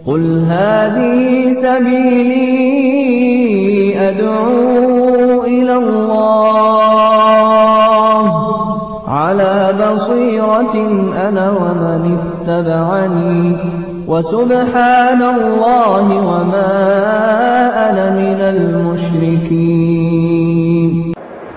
قل هذه سبيلي أدعو إلى الله على بصيرة أنا ومن اتبعني وسبحان الله وما أنا من المشركين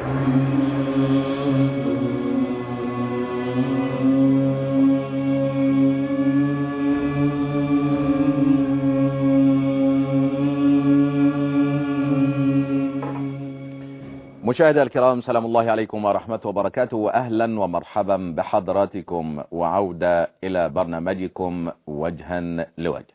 مشاهدي الكرام سلام الله عليكم ورحمة وبركاته وأهلا ومرحبا بحضراتكم وعودة إلى برنامجكم وجها لوجه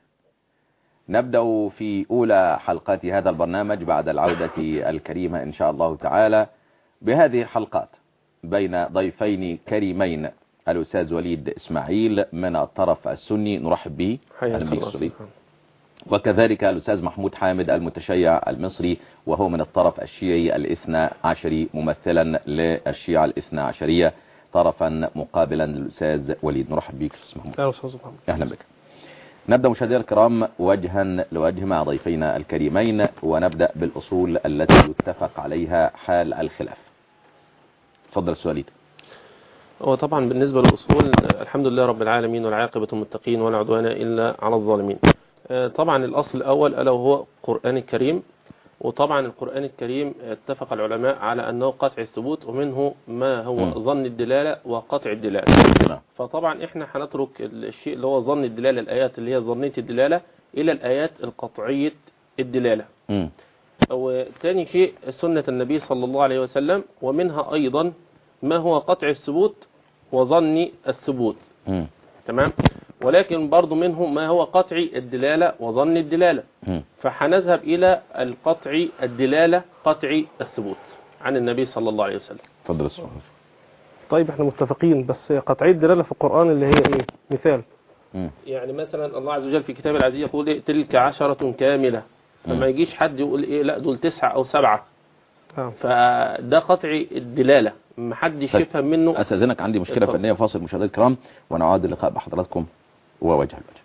نبدأ في أولى حلقات هذا البرنامج بعد العودة الكريمة إن شاء الله تعالى بهذه الحلقات بين ضيفين كريمين الأستاذ وليد إسماعيل من الطرف السني نرحب به أهلا بك أستاذ وكذلك الأستاذ محمود حامد المتشيع المصري وهو من الطرف الشيعي الاثنى عشري ممثلا للشيعة الاثنى عشرية طرفا مقابلا للأستاذ وليد نرحب بك أستاذ محمود أهلا أستاذ محمد أهلا بك نبدأ مشاهدينا الكرام وجها لوجه مع ضيفينا الكريمين ونبدأ بالأصول التي يتفق عليها حال الخلاف تفضل السؤالين هو طبعا بالنسبة للأصول الحمد لله رب العالمين والعاقبة المتقين ولا عدوان إلا على الظالمين طبعا الأصل الأول ألا وهو القرآن الكريم وطبعا القرآن الكريم اتفق العلماء على أنه قطع الثبوت ومنه ما هو م. ظن الدلالة وقطع الدلالة نعم. فطبعا احنا هنترك الشيء اللي هو ظن الدلالة الآيات اللي هي ظنية الدلالة إلى الآيات القطعية الدلالة مم. وتاني شيء سنة النبي صلى الله عليه وسلم ومنها أيضا ما هو قطع الثبوت وظن الثبوت مم. تمام ولكن برضو منه ما هو قطع الدلالة وظن الدلالة مم. فحنذهب إلى القطع الدلالة قطع الثبوت عن النبي صلى الله عليه وسلم تفضل السؤال طيب احنا متفقين بس قطعية دلالة في القرآن اللي هي ايه مثال مم. يعني مثلا الله عز وجل في كتاب العزيز يقول إيه تلك عشرة كاملة مم. فما يجيش حد يقول ايه لا دول تسعة او سبعة آه. فده قطع الدلالة ما حدش طيب. يفهم منه أستاذنك عندي مشكلة اتفضل. فنية فاصل مشاهدينا الكرام ونعود اللقاء بحضراتكم ووجه الوجه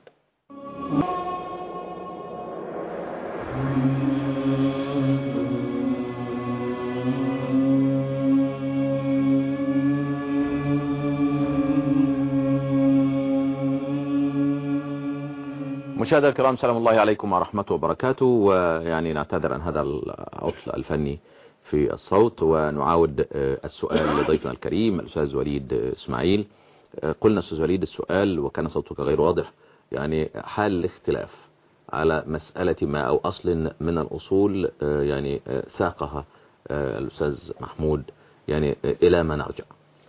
مشاهدينا الكرام سلام الله عليكم ورحمة وبركاته ويعني نعتذر عن هذا العطل الفني في الصوت ونعاود آه، السؤال لضيفنا الكريم الأستاذ وليد آه، إسماعيل آه، قلنا أستاذ وليد السؤال وكان صوتك غير واضح يعني حال الاختلاف على مسألة ما أو أصل من الأصول آه، يعني آه، ساقها آه، الأستاذ محمود يعني آه، إلى ما نرجع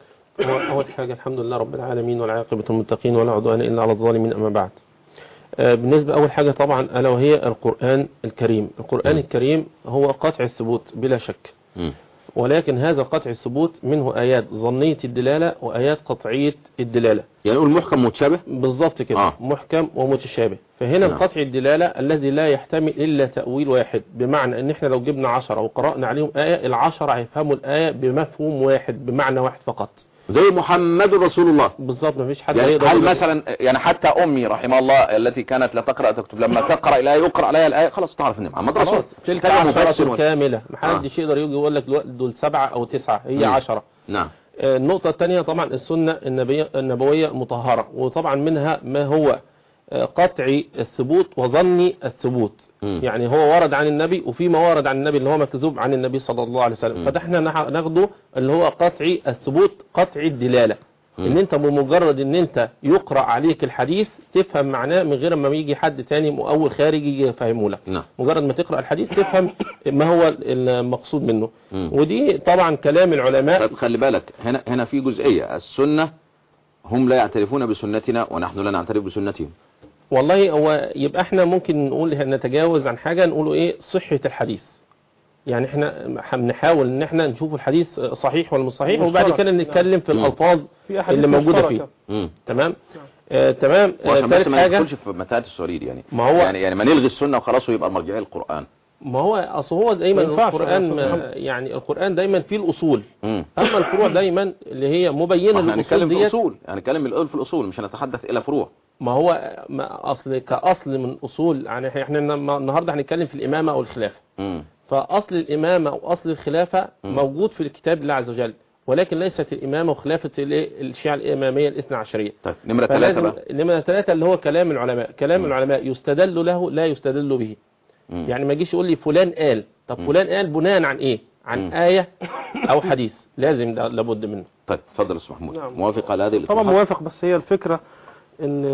هو أول حاجة الحمد لله رب العالمين والعاقبة المتقين ولا عدوان إلا على الظالمين أما بعد آه، بالنسبة أول حاجة طبعا ألا وهي القرآن الكريم القرآن م. الكريم هو قطع الثبوت بلا شك مم. ولكن هذا قطع الثبوت منه آيات ظنية الدلالة وآيات قطعية الدلالة يعني نقول محكم متشابه بالضبط كده آه. محكم ومتشابه فهنا نعم. القطع الدلالة الذي لا يحتمل إلا تأويل واحد بمعنى ان احنا لو جبنا عشرة وقرأنا عليهم آية العشرة هيفهموا الآية بمفهوم واحد بمعنى واحد فقط زي محمد رسول الله بالظبط مفيش حد يعني هيقدر هل يقول- مثلا يعني حتى امي رحمه الله التي كانت لا تقرا تكتب لما تقرا الى يقرا عليها الايه خلاص تعرف ان محمد رسول خلاص تلك كلام مفسر عشرة و- كاملة محدش يقدر يجي يقول لك دلوقتي دول سبعة أو تسعة هي مم. عشرة نعم آه، النقطة الثانية طبعا السنة النبية النبوية المطهرة وطبعا منها ما هو آه، قطع الثبوت وظني الثبوت مم. يعني هو ورد عن النبي وفي ما ورد عن النبي اللي هو مكذوب عن النبي صلى الله عليه مم. وسلم فده احنا نح- ناخده اللي هو قطع الثبوت قطع الدلالة مم. ان انت بمجرد ان انت يقرأ عليك الحديث تفهم معناه من غير ما يجي حد تاني مؤول خارجي يجي يفهمه لك نعم مجرد ما تقرأ الحديث تفهم ما هو المقصود منه مم. ودي طبعا كلام العلماء طيب خلي بالك هنا هنا في جزئيه السنه هم لا يعترفون بسنتنا ونحن لا نعترف بسنتهم والله هو يبقى احنا ممكن نقول نتجاوز عن حاجة نقوله ايه صحة الحديث يعني احنا بنحاول ان احنا نشوف الحديث صحيح ولا مش صحيح وبعد مشترك. كده نتكلم في مم. الالفاظ في أحاديث اللي موجودة مشتركة. فيه امم تمام آه تمام آه وعشان بس ثالث ما حاجة ندخلش في متاهه السرير يعني ما هو يعني يعني ما نلغي السنه وخلاص ويبقى المرجعيه القران ما هو اصل هو دايما ما ينفعش يا القران أستاذ ما محمد. يعني القران دايما فيه الاصول مم. اما الفروع دايما اللي هي مبينه احنا هنتكلم للاصول في ديت الاصول هنتكلم الأول في الاصول مش هنتحدث الى فروع ما هو ما اصل كاصل من اصول يعني احنا لما- النهارده هنتكلم في الامامه او الخلافه مم. فاصل الامامه واصل الخلافه مم. موجود في الكتاب الله عز وجل ولكن ليست الامامه وخلافه الايه الشيعه الاماميه الاثنى عشريه طيب نمرة ثلاثة فلازم بقى نمرة ثلاثة اللي هو كلام العلماء كلام مم. العلماء يستدل له لا يستدل به مم. يعني ما يجيش يقول لي فلان قال طب مم. فلان قال بناء عن ايه عن مم. آية أو حديث لازم ده لابد منه طيب اتفضل يا استاذ محمود نعم. موافق على هذه طبعا الاطروحات؟ موافق بس هي الفكرة ان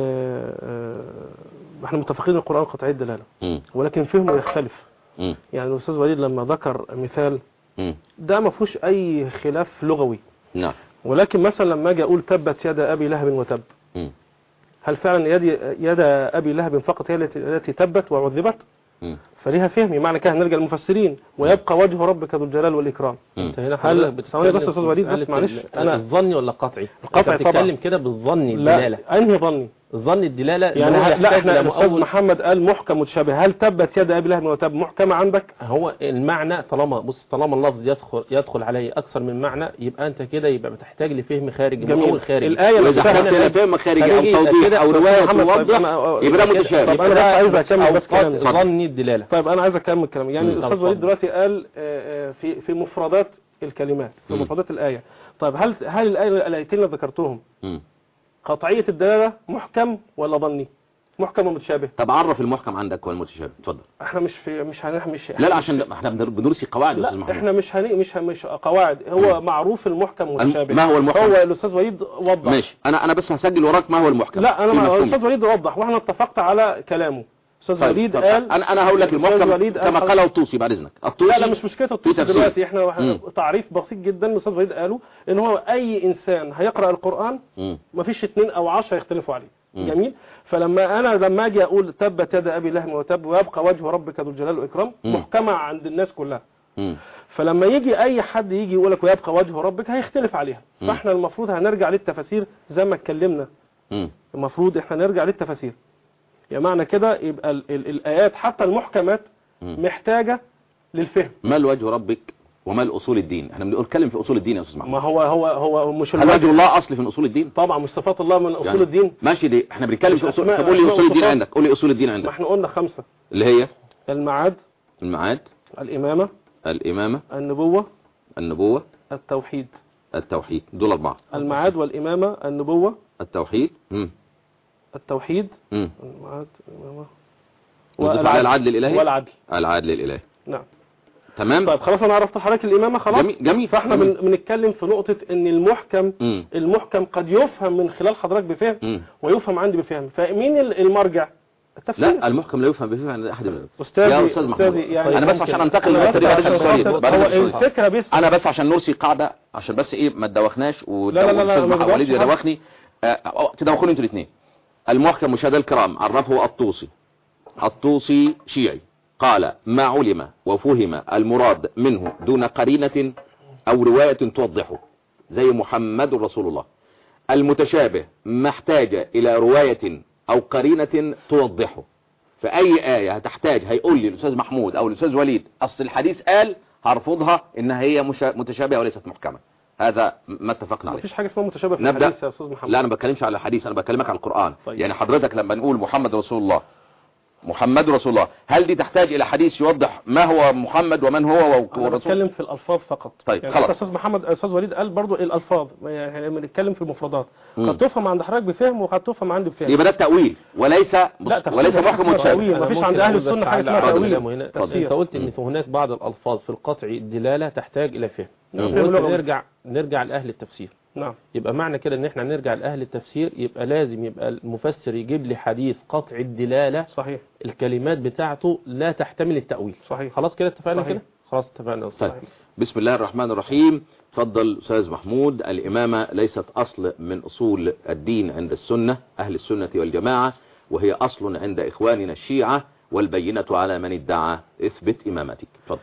آه، احنا متفقين ان القرآن قطعي الدلالة مم. ولكن فهمه يختلف مم. يعني الأستاذ وليد لما ذكر مثال مم. ده ما فيهوش أي خلاف لغوي نعم ولكن مثلا لما أجي أقول تبت يد أبي لهب وتب مم. هل فعلا يد يد أبي لهب فقط هي التي التي تبت وعذبت مم. فليها فهم معنى كده هنرجع للمفسرين ويبقى وجه ربك ذو الجلال والإكرام مم. انت هنا هل- حضرتك ثواني بتتكلم بس يا أستاذ في وليد، بس مسألة معلش، ال- أنا- الظني ولا القطعي القطعي انت بتتكلم طبعا. كده بالظني الدلالة لا أنهي ظني الظن الدلالة يعني اللي هو هل- لا يحتاج احنا إلى الأستاذ مؤول. محمد قال محكم متشابه هل تبت يد أبي لهب وتب محكمة عندك هو المعنى طالما بص طالما اللفظ يدخل يدخل عليه اكثر من معنى يبقى انت كده يبقى بتحتاج لفهم خارجي جميل. مؤول خارجي الآية واذا نفسها احتجت هنا الى فهم خارجي او خارجي يبقى توضيح كده او أستاذ روايه محمد، طيب توضح أنا- يبقى ده كده- متشابه طب أنا بس عايز أكمل بس كلامي. اتفضل. ظني الدلالة طيب انا عايز اكمل كلامي يعني مم. الاستاذ اتفضل. وليد دلوقتي قال آه، آه، في في مفردات الكلمات في مم. مفردات الايه طيب هل هل الايه الايتين اللي ذكرتهم مم. قطعيه الدلاله محكم ولا ظني محكم ومتشابه طب عرف المحكم عندك والمتشابه اتفضل احنا مش في مش هن مش لا لا عشان احنا بندر- بنرسي قواعد يا استاذ لا محمود احنا مش هني مش مش قواعد هو مم. معروف المحكم والمتشابه ما هو المحكم؟ هو الاستاذ وليد وضح ماشي انا انا بس هسجل وراك ما هو المحكم لا انا في ما مفهومه. الاستاذ وليد وضح واحنا اتفقت على كلامه استاذ طيب وليد طب قال انا انا هقول لك الأستاذ المحكم وليد قال كما حضرتك- قاله الطوسي بعد اذنك الطوسي لا لا مش مشكله الطفل تفسير. دلوقتي احنا واحد- مم. تعريف بسيط جدا الاستاذ وليد قاله ان هو اي انسان هيقرا القران مم. مفيش اتنين او عشرة يختلفوا عليه مم. جميل فلما انا لما اجي اقول تبت يد ابي لهب وتب ويبقى وجه ربك ذو الجلال والاكرام مم. محكمه عند الناس كلها مم. فلما يجي اي حد يجي يقول لك ويبقى وجه ربك هيختلف عليها مم. فاحنا المفروض هنرجع للتفاسير زي ما اتكلمنا مم. المفروض احنا نرجع للتفاسير يعني معنى كده يبقى ال ال الايات حتى المحكمات مم. محتاجه للفهم ما الوجه ربك وما الاصول الدين احنا بنتكلم في اصول الدين يا استاذ محمود ما هو هو هو مش هل الوجه وجه الله اصل في اصول الدين طبعا مش صفات الله من اصول يعني الدين ماشي دي احنا بنتكلم مش في اصول أسماء- طب قول لي أسماء اصول الدين وصفات. عندك قول لي اصول الدين ما عندك احنا قلنا خمسة اللي هي الميعاد الميعاد الإمامة الامامه النبوة النبوه التوحيد التوحيد دول اربعه الميعاد والإمامة النبوة التوحيد مم. التوحيد مم. الميعاد الإمامة نضيف على العدل الالهي والعدل العدل الالهي نعم تمام طيب خلاص انا عرفت حضرتك الإمامة خلاص جميل جميل فاحنا جميل. بن- بنتكلم في نقطة ان المحكم مم. المحكم قد يفهم من خلال حضرتك بفهم مم. ويفهم عندي بفهم فمين ال- المرجع التفسير لا المحكم لا يفهم به عند احد من استاذي يا استاذ محمود أستاذي يعني انا بس ممكن- عشان انتقل أنا من بس الطريقه عشان بعد خاطر- السؤال بعد هو السؤال. الفكرة بس انا بس عشان نرسي قاعده عشان بس ايه ما تدوخناش لا، لا، لا، لا، والاستاذ ما مح- وليد بدوخش حد. يدوخني آه، آه، تدوخوني انتوا الاثنين المحكم مشاهد الكرام عرفه الطوسي الطوسي شيعي قال ما علم وفهم المراد منه دون قرينة او رواية توضحه زي محمد رسول الله المتشابه ما احتاج الى رواية او قرينة توضحه فاي آية هتحتاج هيقول لي الاستاذ محمود او الاستاذ وليد اصل الحديث قال هرفضها انها هي مشا- متشابهة وليست محكمة هذا ما اتفقنا عليه مفيش حاجة اسمها متشابه في نبدأ. الحديث يا استاذ محمد لا انا ما بتكلمش على الحديث انا بكلمك على القرآن طيب. يعني حضرتك لما نقول محمد رسول الله محمد رسول الله هل دي تحتاج الى حديث يوضح ما هو محمد ومن هو انا ورسول بتكلم في الالفاظ فقط طيب، يعني خلاص. حتى استاذ محمد استاذ وليد قال برضو الالفاظ يعني لما بنتكلم في المفردات مم. قد تفهم عند حضرتك بفهم وقد تفهم عندي بفهم يبقى ده التأويل وليس لا، تفسير وليس مفيش محكم اسمه متشابه تأويل. أنا مفيش ممكن عند أهل أقول بس السنة حاجة على اسمها بعض تأويل. كلامه هنا. تفسير. انت قلت ان في هناك بعض الالفاظ في القطع الدلاله تحتاج الى فهم نعم. قلت فهم لغوي. نرجع نرجع لاهل التفسير نعم يبقى معنى كده ان احنا نرجع لاهل التفسير يبقى لازم يبقى المفسر يجيب لي حديث قطع الدلاله صحيح الكلمات بتاعته لا تحتمل التأويل صحيح. خلاص كده اتفقنا صحيح. كده خلاص اتفقنا طيب بسم الله الرحمن الرحيم تفضل أستاذ محمود الإمامة ليست أصل من أصول الدين عند السنة أهل السنة والجماعة وهي أصل عند إخواننا الشيعة والبينة على من ادعى اثبت إمامتك تفضل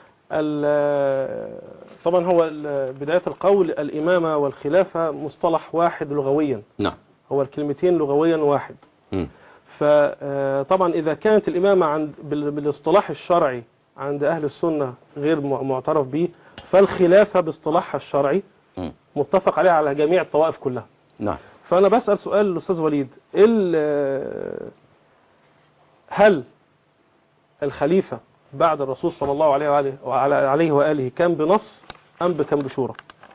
ال- طبعا هو ال- بداية القول الإمامة والخلافة مصطلح واحد لغويا نعم هو الكلمتين لغويا واحد مم. فطبعا إذا كانت الإمامة عند بال- بالاصطلاح الشرعي عند أهل السنة غير م- معترف به فالخلافة باصطلاحها الشرعي مم. متفق عليها على جميع الطوائف كلها نعم فأنا بسأل سؤال الأستاذ وليد ال- هل الخليفة بعد الرسول صلى الله عليه وآله, وعلى عليه وآله كان بنص أم كان بشورى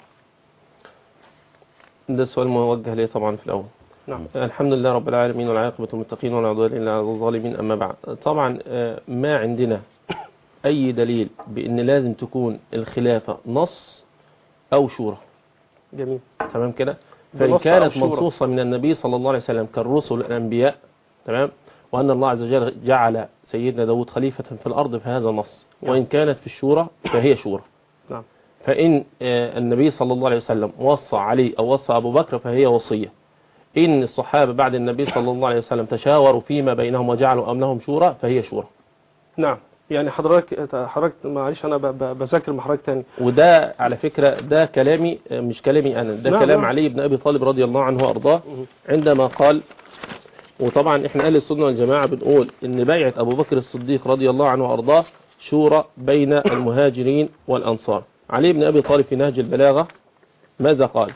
ده سؤال موجه لي طبعا في الأول نعم الحمد لله رب العالمين والعاقبة المتقين ولا عدوان إلا على الظالمين أما بعد طبعا آه، ما عندنا أي دليل بأن لازم تكون الخلافة نص أو شورى جميل تمام كده فإن بنص أو كانت شورى. منصوصة من النبي صلى الله عليه وسلم كالرسل الأنبياء تمام وأن الله عز وجل جعل سيدنا داود خليفة في الأرض فهذا نص وإن كانت في الشورى فهي شورى نعم فإن آه، النبي صلى الله عليه وسلم وصى علي أو وصى أبو بكر فهي وصية إن الصحابة بعد النبي صلى الله عليه وسلم تشاوروا فيما بينهم وجعلوا أمنهم شورى فهي شورى نعم يعني حضرتك حضرتك معلش أنا ب- ب- بذاكر مع حضرتك تاني وده على فكرة ده كلامي آه، مش كلامي أنا ده نعم، كلام نعم. علي بن أبي طالب رضي الله عنه وأرضاه مه. عندما قال وطبعا احنا اهل السنه والجماعه بنقول ان بيعه ابو بكر الصديق رضي الله عنه وارضاه شورى بين المهاجرين والانصار علي بن ابي طالب في نهج البلاغه ماذا قال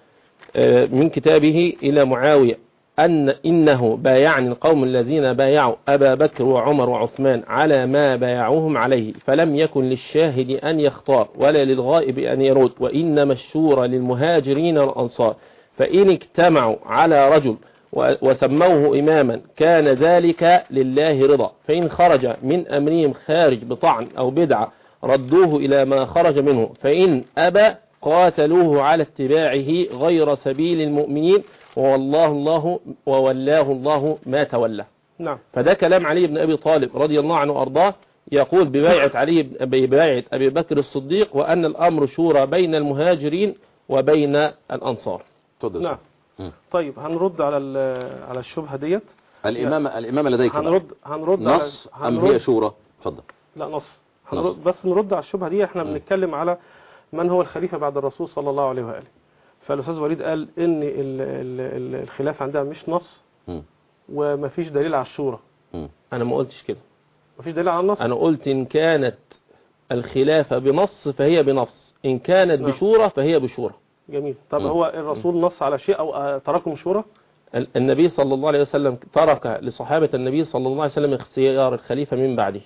آه، من كتابه الى معاويه ان انه بايعني القوم الذين بايعوا ابا بكر وعمر وعثمان على ما بايعوهم عليه فلم يكن للشاهد ان يختار ولا للغائب ان يرد وانما الشورى للمهاجرين والانصار فان اجتمعوا على رجل و- وسموه إماما كان ذلك لله رضا فإن خرج من أمرهم خارج بطعن أو بدعة ردوه إلى ما خرج منه فإن أبى قاتلوه على اتباعه غير سبيل المؤمنين والله الله وولاه الله ما تولى نعم فده كلام علي بن أبي طالب رضي الله عنه وأرضاه يقول ببيعة علي بن- ببيعة أبي بكر الصديق وأن الأمر شورى بين المهاجرين وبين الأنصار تفضل نعم مم. طيب هنرد على ال- على الشبهة ديت الإمامة الإمامة لديك بقى. هنرد هنرد نص على أم هنرد هي شورى تفضل لا نص نص. هنرد بس نرد على الشبهة دي احنا مم. بنتكلم على من هو الخليفة بعد الرسول صلى الله عليه وآله فالأستاذ وليد قال إن ال- ال- ال- الخلافة عندها مش نص مم. ومفيش دليل على الشورى مم. أنا ما قلتش كده مفيش دليل على النص أنا قلت إن كانت الخلافة بنص فهي بنص إن كانت نعم. بشورى فهي بشورى جميل طب مم. هو الرسول نص على شيء أو آه، تراكم شورى ال- النبي صلى الله عليه وسلم ترك لصحابة النبي صلى الله عليه وسلم اختيار الخليفة من بعده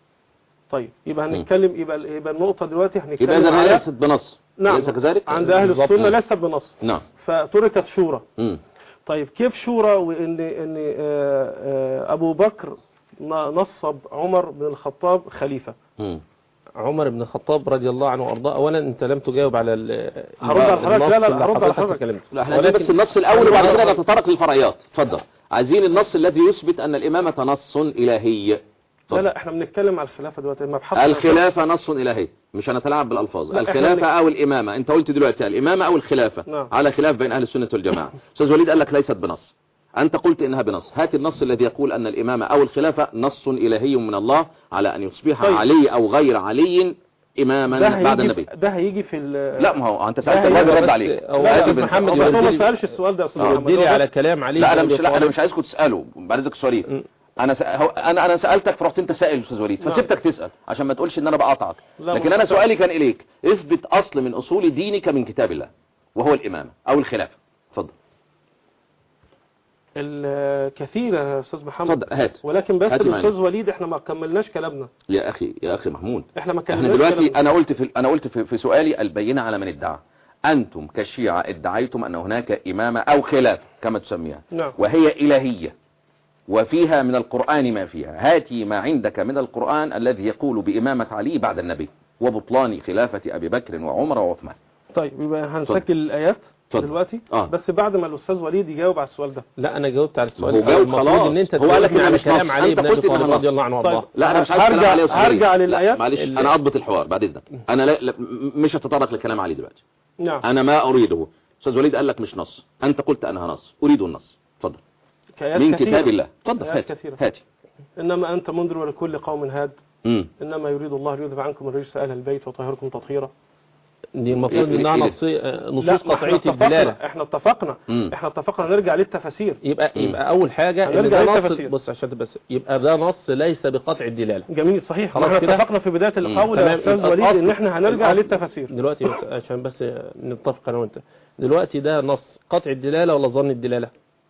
طيب يبقى هنتكلم يبقى يبقى النقطة دلوقتي يبقى هنتكلم إذا هي على ليست بنص نعم أليس كذلك؟ عند أهل بالضبط. السنة ليست بنص نعم فتركت شورى مم. طيب كيف شورى وان ان آه، آه، ابو بكر ن- نصب عمر بن الخطاب خليفة مم. عمر بن الخطاب رضي الله عنه وارضاه اولا انت لم تجاوب على ال- هرد على حضرتك. النص لا، لا، اللي هرد على حضرتك حضرتك. اتكلمت. لا احنا عايزين بس النص الأول وبعد كده نتطرق للفرعيات اتفضل عايزين النص الذي يثبت أن الإمامة نص إلهي لا اتفضل. لا احنا بنتكلم على الخلافة دلوقتي مبحث الخلافة نص إلهي مش هنتلاعب بالألفاظ لا، إحنا الخلافة بنك- أو الإمامة أنت قلت دلوقتي الإمامة أو الخلافة نعم. على خلاف بين أهل السنة والجماعة أستاذ وليد قال لك ليست بنص أنت قلت إنها بنص هات النص الذي يقول أن الإمامة أو الخلافة نص إلهي من الله على أن يصبح طيب. علي أو غير علي إماما ده بعد هيجي النبي في- ده هيجي في ال- لا ما هو أنت لا، سألت هي الراجل رد بس- عليك هو آسف أستاذ أنت. محمد هو بس هو ما يوديني- سألش السؤال ده يا أستاذ آه. محمد. يرد لي هو على بس- كلام علي لا بن انا أبي مش لا انا طالب. مش عايزكم تسالوا بعد اذنك سؤالين م. انا س... هو انا انا سالتك فرحت انت سائل يا استاذ وليد نعم. فسبتك تسال عشان ما تقولش ان انا بقاطعك لا، لكن ما انا تقطعش. سؤالي كان اليك اثبت اصل من اصول دينك من كتاب الله وهو الامامه او الخلافه اتفضل الكثير يا أستاذ محمد اتفضل هات ولكن بس هاتي معايا. الأستاذ وليد احنا ما كملناش كلامنا يا اخي يا اخي محمود احنا ما احنا كملناش دلوقتي كلامنا. انا قلت في انا قلت في, في سؤالي البينه على من ادعى انتم كشيعه ادعيتم ان هناك امامه او خلافه كما تسميها نعم وهي إلهية وفيها من القرآن ما فيها هاتي ما عندك من القرآن الذي يقول بإمامة علي بعد النبي وبطلان خلافة أبي بكر وعمر وعثمان طيب يبقى هنسجل الآيات اتفضل. دلوقتي آه. بس بعد ما الأستاذ وليد يجاوب على السؤال ده لا انا جاوبت على السؤال هو جاوب المفروض خلاص. ان انت هو قال لك تجاوبني إنها على مش كلام نص. علي أنت بن قلت ابي طالب إنها رضي نص. الله عنه طيب. وارضاه لا أنا مش عايز هرجع- كلام علي يا أستاذ هرجع وليد. للآيات. لا معلش ال- أنا أضبط الحوار بعد إذنك أنا لا لا مش هتطرق لكلام علي دلوقتي نعم أنا ما أريده أستاذ وليد قال لك مش نص أنت قلت أنها نص أريد النص اتفضل كآيات من كثيرة. كتاب الله اتفضل آيات هات كثيرة. هاتي إنما أنت منذر ولكل قوم هاد مم. إنما يريد الله ليذهب عنكم الرجس أهل البيت وطهركم تطهيرا دي المفروض إيه- انها إيه- نصي- آه، لا، نصوص ما احنا قطعيه اتفقنا- الدلاله احنا اتفقنا مم. احنا اتفقنا نرجع للتفاسير يبقى مم. يبقى اول حاجه ان هنرجع ده نص للتفاسير. بص عشان بس يبقى ده نص ليس بقطع الدلاله جميل صحيح خلاص احنا كده؟ اتفقنا في بدايه القول يا تمام. استاذ يبقى وليد الأصل- ان احنا هنرجع الأصل- للتفاسير دلوقتي بس عشان بس نتفق انا وانت دلوقتي ده نص قطع الدلاله ولا ظن الدلاله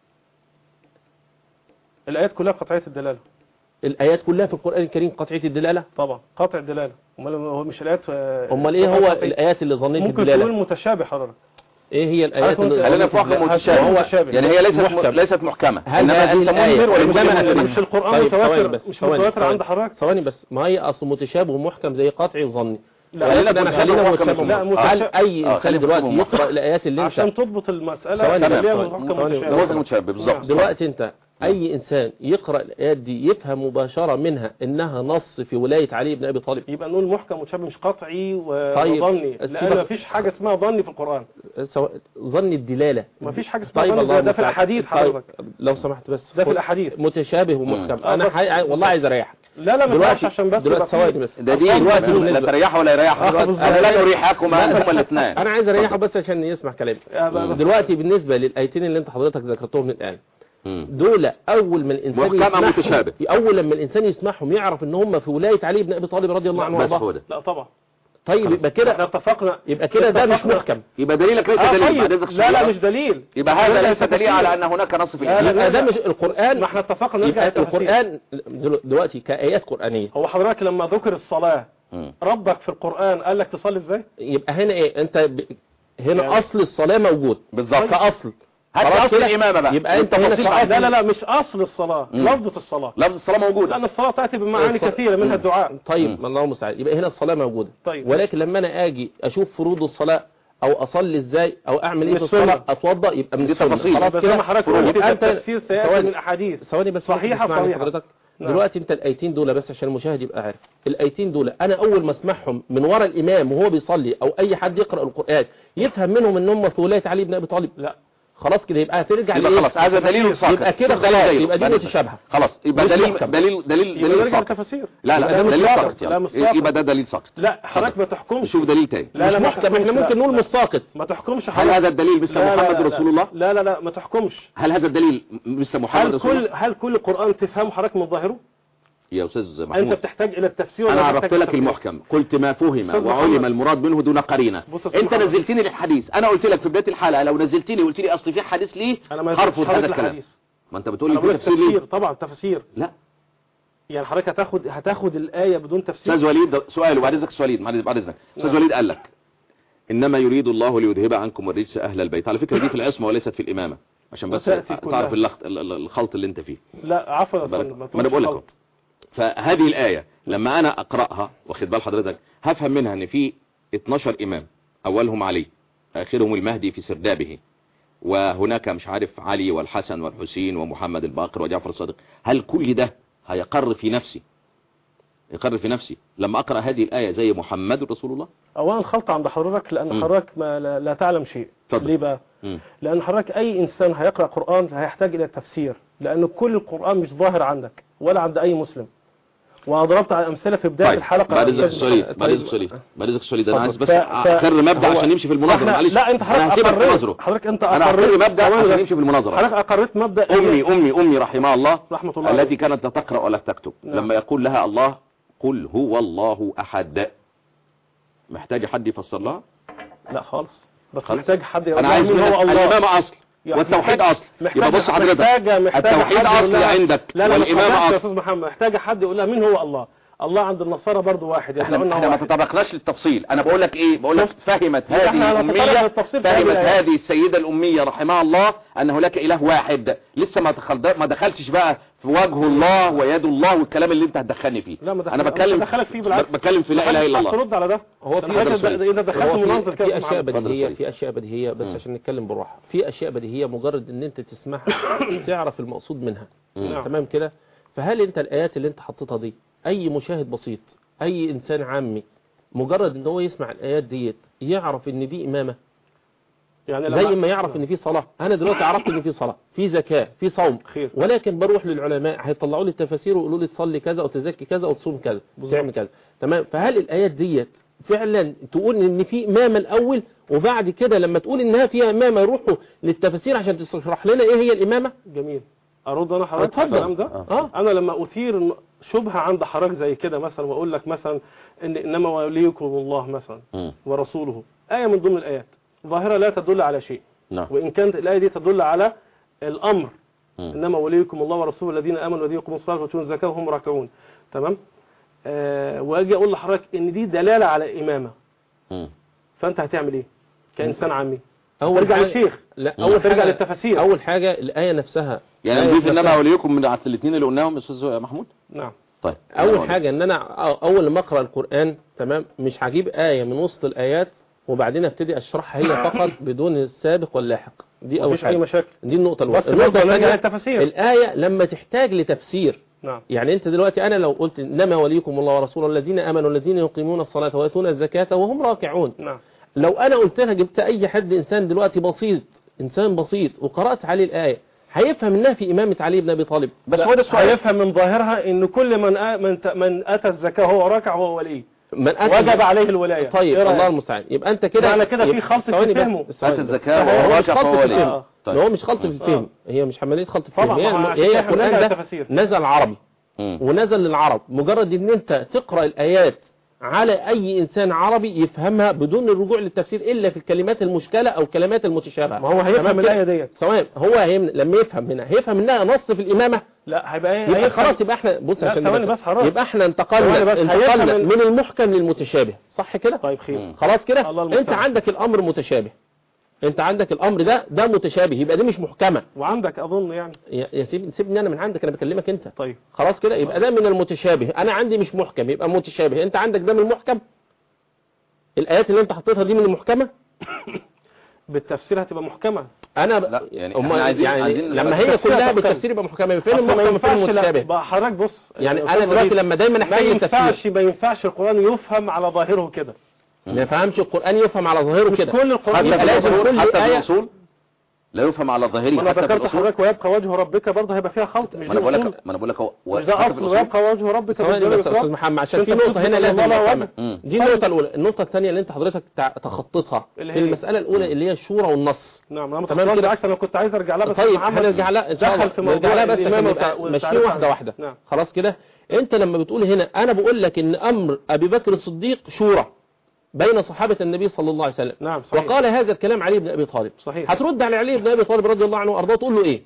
الايات كلها قطعيه الدلاله الايات كلها في القران الكريم قطعيه الدلاله طبعا قطع الدلاله امال هو مش الايات آه، امال ايه هو قطعية. الايات اللي ظنيه ممكن الدلاله تقول متشابه حضرتك ايه هي الايات عارف اللي خلينا ظنية في واقع الدلالة؟ متشابه هو متشابه. يعني هي ليست محكم. ليست محكمة هل انما هذه انت الآية منذر ولا عندما مسلم أتمنى- مش القران طيب، متواتر ثواني بس، مش ثواني، متواتر ثواني. عند حضرتك ثواني بس ما هي اصل متشابه ومحكم زي قطعي وظني لا، ولكن لا، انا متشابه خلينا ومحكم متشابه لا، ومحكم. هل متشابه. اي آه، انسان خلينا دلوقتي متشابه يقرا الايات اللي عشان انت تضبط المساله ثواني بس، خليها ثواني. محكم ثواني. متشابه. موازن متشابه بالظبط دلوقتي انت اي انسان يقرا الايات دي يفهم مباشره منها انها نص في ولايه علي بن ابي طالب يبقى نقول محكم متشابه مش قطعي و- طيب. وظني السيبك- لان مفيش حاجه اسمها ظني في القران سواء ظن الدلاله مفيش حاجه اسمها طيب ظني الله ده, ده في المستعان. الاحاديث طيب حضرتك لو سمحت بس ده في الاحاديث متشابه ومحكم آه، انا بس- حي... عاي- والله عايز اريحك لا لا ما ينفعش عشان بس دلوقتي يبقى في- ثواني بس ده دي دلوقتي لا بالنسبة- تريحه ولا يريحه آه، بالظبط. انا لا اريحكما انتما الاثنين انا عايز اريحه بس عشان يسمع كلامي آه، بس- دلوقتي بالنسبه للايتين اللي انت حضرتك ذكرتهم الان مم. دول اول ما الانسان محكم أم يسمعهم- متشابه؟ اول لما الانسان يسمعهم يعرف ان هم في ولايه علي بن ابي طالب رضي الله عنه بس وارضاه هو ده لا طبعا طيب خلاص. يبقى احنا كده اتفقنا يبقى كده ده مش اتفقنا. محكم يبقى دليلك ليس آه، دليل طيب. بعد إذنك لا لا السؤال. مش دليل يبقى هذا ليس تفسير. دليل على ان هناك نص في لا الإسلام لا ده مش القران ما احنا اتفقنا نرجع يبقى للتفاسير القران دلو- دلوقتي كايات قرانيه هو حضرتك لما ذكر الصلاه مم. ربك في القران قال لك تصلي ازاي يبقى هنا ايه انت ب... هنا يعني- اصل الصلاه موجود بالظبط. كاصل هات خلاص اصل كده؟ الامامه بقى يبقى انت هنا التفاصيل كأصل- لا لا لا مش اصل الصلاه مم. لفظه الصلاه لفظ الصلاه موجود لان الصلاه تاتي بمعاني الص- كثيره منها الدعاء طيب مم. الله المستعان يبقى هنا الصلاه موجوده طيب. ولكن لما انا اجي اشوف فروض الصلاه او اصلي ازاي او اعمل ايه من في الصلاه السنة. اتوضا يبقى من دي السنة. تفاصيل. خلاص بس كده زي ما حضرتك فروض. قلت يبقى انت التفسير سياتي ثواني. من احاديث ثواني بس صحيحة اسمعني صريحة. حضرتك نعم. دلوقتي انت الايتين دول بس عشان المشاهد يبقى عارف الايتين دول انا اول ما اسمعهم من ورا الامام وهو بيصلي او اي حد يقرا القران يفهم منهم ان هم في ولايه علي بن ابي طالب لا خلاص كده يبقى هترجع يبقى لإيه؟ خلاص هذا دليل ساقط يبقى كده شوف دليل خلاص دليل. يبقى دي بعد إذنك. متشابهه خلاص يبقى مش دليل محكم. دليل دليل يبقى دليل نرجع ساقط للتفاسير لا يبقى لا ده مش دليل ساقط. ساقط لا يعني. مش ساقط. يبقى ده دليل ساقط لا حضرتك ما تحكمش نشوف دليل تاني لا مش لا ما محكم احنا تحكمش. ممكن لا. نقول مش ساقط ما تحكمش هل حضرتك هذا الدليل مثل لا لا محمد لا رسول الله لا لا لا ما تحكمش هل هذا الدليل مثل محمد هل رسول كل الله هل كل قرآن تفهمه حضرتك من ظاهره يا استاذ انت محمود بتحتاج الى التفسير ولا انا بتحتاج عرفت لك التفسير؟ المحكم قلت ما فهم أستاذ وعلم محمد. المراد منه دون قرينه بص يا أستاذ انت محمد. نزلتني للحديث انا قلت لك في بدايه الحلقه لو نزلتني وقلت لي اصل في حديث ليه انا ما هرفض نزلتش هذا حضرتك الكلام الحديث ما انت بتقول انا لي في بقول لك تفسير ليه تفسير طبعا تفسير لا يعني حضرتك هتاخد هتاخد الايه بدون تفسير استاذ وليد ده سؤال وبعد اذنك أستاذ وليد بعد بعد اذنك استاذ نعم. وليد قال لك انما يريد الله ليذهب عنكم الرجس اهل البيت على فكره دي في العصمه وليست في الامامه عشان بس وتأتي كلها. تعرف اللخط ال- ال- الخلط اللي انت فيه لا عفوا يا بالك. أستاذ، ما تقولش انا بقول لك غلط. أهو. فهذه الآية لما أنا أقرأها واخد بال حضرتك هفهم منها أن في 12 إمام أولهم علي آخرهم المهدي في سردابه وهناك مش عارف علي والحسن والحسين ومحمد الباقر وجعفر الصادق هل كل ده هيقر في نفسي يقر في نفسي لما أقرأ هذه الآية زي محمد رسول الله اولا خلط عند حضرتك لان مم. حضرتك ما لا, لا تعلم شيء اتفضل. ليه بقى مم. لان حضرتك اي انسان هيقرا قران هيحتاج الى التفسير لان كل القران مش ظاهر عندك ولا عند اي مسلم وضربت على امثله في بدايه طيب الحلقه بعد يا إذنك أستاذ سوليد محمد. بعد إذنك سوليد بعد إذنك سوليد أنا عايز اتفضل. بس ف- ف- أقر مبدأ هو- عشان يمشي في المناظرة احنا- معلش لا انت أنا حضرتك هسيبك في اقريت مناظره حضرتك انت أنا أقر اقريت مبدأ ثواني عشان بس. يمشي في المناظرة حضرتك اقريت مبدا أمي أمي أمي رحمها الله رحمه الله التي كانت لا تقرأ ولا تكتب نعم. لما يقول لها الله قل هو الله أحد محتاج حد يفسر لها لا خالص بس خالص. محتاج حد يقول أنا لها عايز مين منك هو الله الإمامة أصل يعني والتوحيد محتاج- أصل محتاجة- يبقى بص حضرتك محتاجة محتاجة التوحيد حد يقول أصل لها- عندك لا لا والإمامة والإمامة يا أصل أستاذ محمد محتاجة حد يقول لها مين هو الله الله عند النصارى برضو واحد احنا يدعون احنا ما واحد. تطرقناش للتفصيل انا بقول لك ايه بقول لك شفت؟ فهمت يبقى هذه احنا هنتطرق الاميه للتفصيل في هذه فهمت الآيات. هذه السيده الاميه رحمها الله ان هناك اله واحد لسه ما دخل ما دخلتش بقى في وجه الله ويد الله والكلام اللي انت هتدخلني فيه لا ما دخل- انا بتكلم مش هدخلك فيه بالعكس. بتكلم في لا اله الا الله ترد على ده هو في حضرتك اتفضل ده- سوري. اذا دخلت هو في- مناظر كده في يا اشياء محمد. اتفضل بديهيه سوري. في اشياء بديهيه بس مم. عشان نتكلم بالراحه في اشياء بديهيه مجرد ان انت تسمعها تعرف المقصود منها مم. تمام كده فهل انت الايات اللي انت حطيتها دي اي مشاهد بسيط اي انسان عامي مجرد ان هو يسمع الايات ديت يعرف ان دي امامه يعني زي لما- ما يعرف ان في صلاه انا دلوقتي عرفت ان في صلاه في زكاه في صوم خير. ولكن بروح للعلماء هيطلعوا لي التفاسير ويقولوا لي تصلي كذا او تزكي كذا او تصوم كذا بالظبط. تعمل كذا تمام فهل الايات ديت فعلا تقول ان في امامه الاول وبعد كده لما تقول انها فيها امامه يروحوا للتفاسير عشان تشرح لنا ايه هي الامامه جميل ارد انا حضرتك على اتفضل. الكلام ده اه انا لما اثير شبهه عند حضرتك زي كده مثلا واقول لك مثلا ان انما وليكم الله مثلا مم. ورسوله ايه من ضمن الايات ظاهره لا تدل على شيء نعم وان كانت الايه دي تدل على الامر مم. انما وليكم الله ورسوله الذين امنوا الذين يقيمون الصلاه ويؤتون الزكاه وهم راكعون تمام آه واجي اقول لحضرتك ان دي دلاله على الامامه مم. فانت هتعمل ايه كانسان عامي اول ترجع حاجة- للشيخ لا اول اول ترجع حاجه للتفاسير اول حاجه الايه نفسها يعني الآية نضيف انما نفسها. وليكم من على الاثنين اللي قلناهم يا استاذ محمود نعم طيب اول حاجه ان انا أ- اول ما اقرا القران تمام مش هجيب ايه من وسط الايات وبعدين ابتدي اشرحها هي فقط بدون السابق واللاحق دي اول مفيش اي حاجه مشاكل دي النقطه الاولى بس برضه النقطه نرجع الثانيه للتفاسير الايه لما تحتاج لتفسير نعم يعني انت دلوقتي انا لو قلت انما وليكم الله ورسوله الذين امنوا الذين يقيمون الصلاه ويؤتون الزكاه وهم راكعون نعم لو انا قلت لها جبت اي حد انسان دلوقتي بسيط انسان بسيط وقرات عليه الايه هيفهم انها في امامه علي بن ابي طالب بس لا، هو ده السؤال هيفهم من ظاهرها ان كل من آ... من, ت... من اتى الزكاه وهو راكع وهو ولي من أتى وجب عليه الولايه طيب إيه رأيك؟ الله المستعان يبقى انت كده معنى كده في يبقى- خلط في ثواني بس، فهمه. ثواني آتى بس. الزكاة هو وهو مش راكع خلط فهو في ولي. الفهم آه. طيب. ده هو مش خلط في الفهم آه. هي مش عمليه خلط في الفهم طبعا هي ما عشان هي كده إحنا القران بنرجع ده للتفاسير. نزل عربي مم. ونزل للعرب مجرد ان انت تقرا الايات على اي انسان عربي يفهمها بدون الرجوع للتفسير الا في الكلمات المشكله او الكلمات المتشابهه ما هو هيفهم تمام كده؟ الايه ديت ثواني هو هيم... لما يفهم هنا هيفهم انها نص في الامامه لا هيبقى ايه يبقى هيفهم- خلاص يبقى احنا بص لا، عشان ثواني بس حرام. يبقى احنا انتقلنا ثواني بس، هيفهم انتقلنا ال- من المحكم للمتشابه صح كده طيب خير مم. خلاص كده الله انت المستعان. عندك الامر متشابه انت عندك الامر ده ده متشابه يبقى دي مش محكمه وعندك اظن يعني يا يا سيب سيبني انا من عندك انا بكلمك انت طيب خلاص كده يبقى ده من المتشابه انا عندي مش محكم يبقى متشابه انت عندك ده من المحكم الايات اللي انت حطيتها دي من المحكمه بالتفسير هتبقى محكمه انا ب... لا، يعني أما احنا عايزين- يعني عايزين لما بس هي تفسيرها كلها محكمة. بالتفسير يبقى محكمه فين أصل ما المحكم وفين ينفعش لا، المتشابه بقى حضرتك بص يعني يا انا أستاذ دلوقتي وليد، لما دايما ما احتاج للتفسير ينفعش ما ينفعش القران يفهم على ظاهره كده ما يفهمش القران يفهم على ظاهره مش كده كل القران حتى يبقى في لازم الأصول كل حتى في آية- الأصول لا يفهم على ظاهره انا حتى في ذكرت الأصول حضرتك ويبقى وجه ربك برضه هيبقى فيها خلط مش ما انا دي بقول أصول. لك ما انا بقول لك هو مش ده حتى في اصل الأصول. ويبقى وجه ربك ثواني بالجلال بس يا والإكرام. استاذ محمد عشان أنت في نقطه بتثبت هنا إن لازم الله لا نفهمها مم. دي النقطه الاولى النقطه الثانيه اللي انت حضرتك تع- تخطيتها اللي في هي؟ المساله الاولى اللي هي الشورى والنص نعم انا تمام تمام كده. بالعكس انا كنت عايز ارجع لها بس طيب محمد هنرجع لها ان شاء الله دخل في موضوع نرجع لها بس عشان الإمامة نبقى والتع- ماشيين والتعريف واحده عنها. واحده نعم خلاص كده انت لما بتقول هنا انا بقول لك ان امر ابي بكر الصديق شورى بين صحابه النبي صلى الله عليه وسلم نعم صحيح وقال هذا الكلام علي بن ابي طالب صحيح هترد على علي بن ابي طالب رضي الله عنه وارضاه تقول له ايه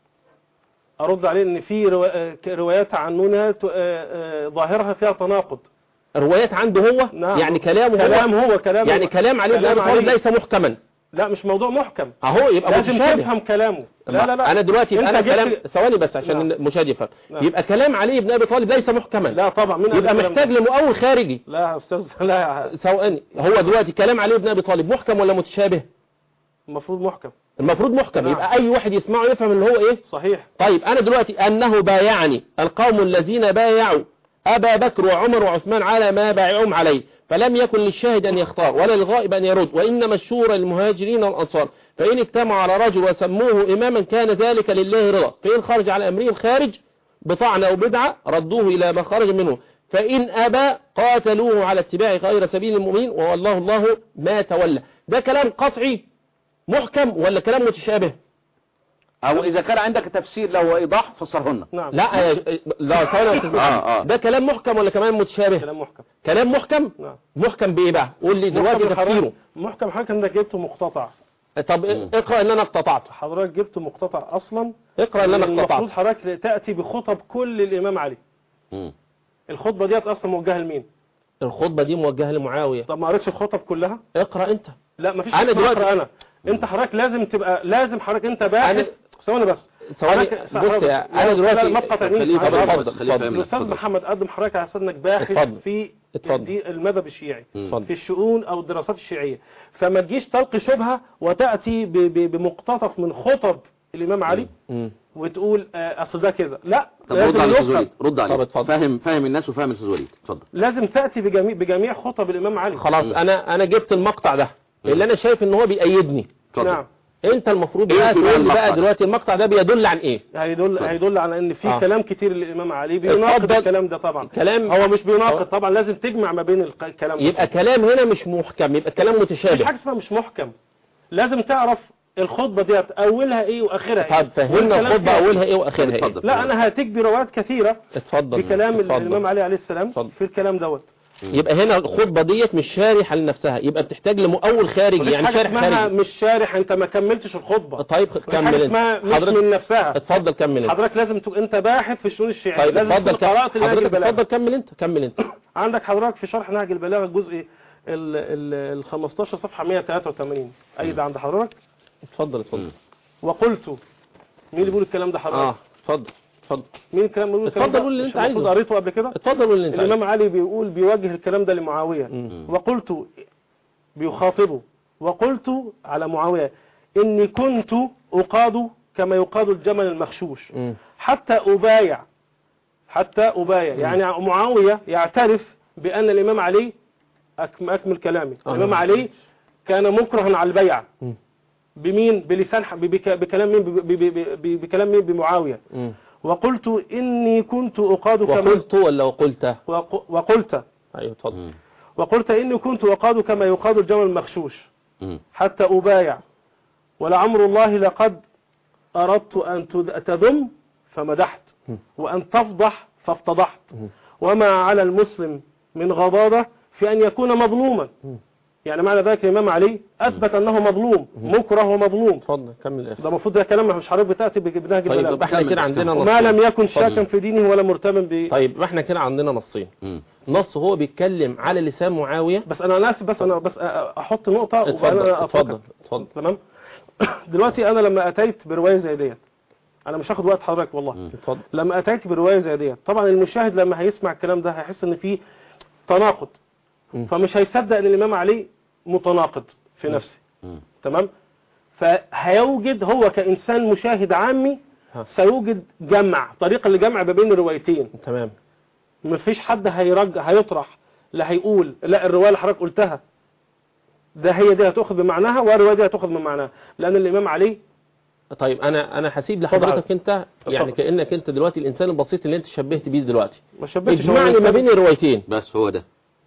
ارد عليه ان في روا- آه، روايات عننا ت- آه، آه، ظاهرها فيها تناقض روايات عنده هو نعم. يعني كلامه كلام هو هو كلام يعني كلام علي بن كلام ابي طالب علي. ليس محكما لا مش موضوع محكم اهو يبقى لازم متشابه تفهم كلامه لا لا لا انا دلوقتي يبقى أنت انا جبت- كلام ثواني بس عشان نعم. المشاهد يفهم نعم. يبقى كلام علي بن ابي طالب ليس محكما لا طبعا من قال يبقى الكلام محتاج ده؟ لمؤول خارجي لا يا استاذ لا يا- ثواني هو دلوقتي كلام علي بن ابي طالب محكم ولا متشابه المفروض محكم المفروض محكم نعم. يبقى اي واحد يسمعه يفهم ان هو ايه صحيح طيب انا دلوقتي انه بايعني القوم الذين بايعوا ابا بكر وعمر وعثمان على ما بايعهم عليه فلم يكن للشاهد ان يختار ولا للغائب ان يرد وانما الشورى للمهاجرين والانصار فان اجتمعوا على رجل وسموه اماما كان ذلك لله رضا فان خرج على امره الخارج بطعن او بدعه ردوه الى ما خرج منه فان ابى قاتلوه على اتباع غير سبيل المؤمنين ووالله الله ما تولى ده كلام قطعي محكم ولا كلام متشابه او اذا كان عندك تفسير له ايضاح فسرهن نعم لا يا- لا ثواني يا أستاذ آه، محمد. آه. ده كلام محكم ولا كلام متشابه كلام محكم كلام محكم نعم محكم بايه بقى قول لي دلوقتي محكم تفسيره حضرتك- محكم حضرتك انك جبته مقتطع طب اقرا ان انا اقتطعت حضرتك جبته مقتطع اصلا اقرا ان انا المفروض اقتطعت حضرتك تاتي بخطب كل الامام علي مم. الخطبه ديت اصلا موجهه لمين الخطبه دي موجهه لمعاويه طب ما قريتش الخطب كلها اقرا انت لا مفيش أنا حاجة اسمها دلوقتي- أقرأ انا انت حضرتك لازم تبقى لازم حضرتك انت باحث ثواني بس ثواني حضرتك- بص حضرتك- يا لا، انا لا، دلوقتي ما تقاطعنيش. خليه حضرتك- يفهم اتفضل، بس خليه اتفضل. يفهم الاستاذ اتفضل. محمد قدم حضرتك على اساس انك باحث اتفضل. في اتفضل. دي المذهب الشيعي مم. في الشؤون او الدراسات الشيعيه فما تجيش تلقي شبهه وتاتي ب- ب- بمقتطف من خطب الامام علي مم. وتقول آه، اصل ده كذا لا طب لازم رد على الاستاذ يفهم. وليد رد طب عليه اتفضل. فاهم فاهم الناس وفاهم الاستاذ وليد اتفضل لازم تاتي بجميع بجميع خطب الامام علي خلاص مم. انا انا جبت المقطع ده اللي انا شايف ان هو بيأيدني اتفضل نعم انت المفروض إيه بقى في بقى تقول لي بقى المقطع؟ دلوقتي المقطع ده بيدل عن ايه هيدل اتفضل. هيدل على ان في آه. كلام كتير للامام علي بيناقض اتفضل. الكلام ده طبعا كلام هو مش بيناقض هو- طبعا لازم تجمع ما بين الق- الكلام ده. يبقى كلام هنا مش محكم يبقى كلام مش متشابه حاجه اسمها مش محكم لازم تعرف الخطبه ديت اولها ايه واخرها ايه طب فهمنا والكلام الخطبه فيها اولها ايه واخرها ايه اتفضل. لا انا هاتيك بروايات كثيره اتفضل في كلام اتفضل. الامام علي عليه السلام اتفضل. في الكلام دوت يبقى هنا الخطبه ديت مش شارحه لنفسها يبقى بتحتاج لمؤول خارجي مفيش يعني حاجه شارح اسمها خارجي مش شارح انت ما كملتش الخطبه طيب مفيش كمل حاجه انت اسمها مش حضرتك من نفسها اتفضل كمل انت حضرتك لازم تكون انت باحث في الشؤون الشيعيه طيب لازم اتفضل تكون قرات كمل نهج حضرتك البلاغه اتفضل كمل انت كمل انت عندك حضرتك في شرح نهج البلاغه الجزء ال ال 15 صفحه 183 اي ده عند حضرتك اتفضل اتفضل وقلت مين اللي بيقول الكلام ده اه حضرتك اتفضل اتفضل مين الكلام اللي بيقول الكلام اتفضل ده قول اللي مش انت المفروض عايزه. قريته قبل كده اتفضل قول اللي انت الامام عايزه. علي بيقول بيوجه الكلام ده لمعاويه مم. وقلت بيخاطبه وقلت على معاويه اني كنت اقاد كما يقاد الجمل المخشوش مم. حتى أبايع حتى أبايع يعني معاوية يعترف بأن الإمام علي أكم- أكمل كلامي آه. الإمام علي كان مكرها على البيع مم. بمين بلسان ح- بك- بكلام مين ب- ب- ب- ب- بكلام مين بمعاوية مم. وقلت إني كنت أقاد كما وقلت ولا وقلت وق- وقلت ايوه اتفضل مم. وقلت إني كنت أقاد كما يقاد الجمل المخشوش مم. حتى أبايع ولعمر الله لقد أردت أن تد- تذم فمدحت م. وأن تفضح فافتضحت م. وما على المسلم من غضاضة في أن يكون مظلوما م. يعني معنى ذلك الإمام علي أثبت أنه مظلوم مكره ومظلوم اتفضل كمل الاخر ده المفروض ده كلام مش حضرتك بتأتي بنهج طيب البلاغة يبقى احنا كمل كده بس عندنا كمل. وما نصين لم يكن اتفضل. شاكا في دينه ولا مرتبا ب طيب يبقى احنا كده عندنا نصين مم. نص هو بيتكلم على لسان معاوية بس أنا أنا آسف بس أنا بس أحط نقطة وبعدين اتفضل أنا أتركك. اتفضل اتفضل تمام دلوقتي أنا لما أتيت برواية زي ديت أنا مش هاخد وقت حضرتك والله مم. اتفضل لما اتيت بروايه زي ديت طبعا المشاهد لما هيسمع الكلام ده هيحس ان في تناقض مم. فمش هيصدق ان الامام علي متناقض في نفسه مم. تمام فهيوجد هو كانسان مشاهد عامي ها. سيوجد جمع طريقه لجمع ما بين الروايتين تمام مفيش حد هيرجع هيطرح لا هيقول لا الروايه اللي حضرتك قلتها ده هي دي هتاخذ بمعناها والروايه دي هتاخذ بمعناها لان الامام علي طيب انا انا هسيب اتفضل. لحضرتك انت يعني اتفضل. كانك انت دلوقتي الانسان البسيط اللي انت شبهت بيه دلوقتي ما شبهتش هو اجمعني ما الإنسان- بين الروايتين بس هو ده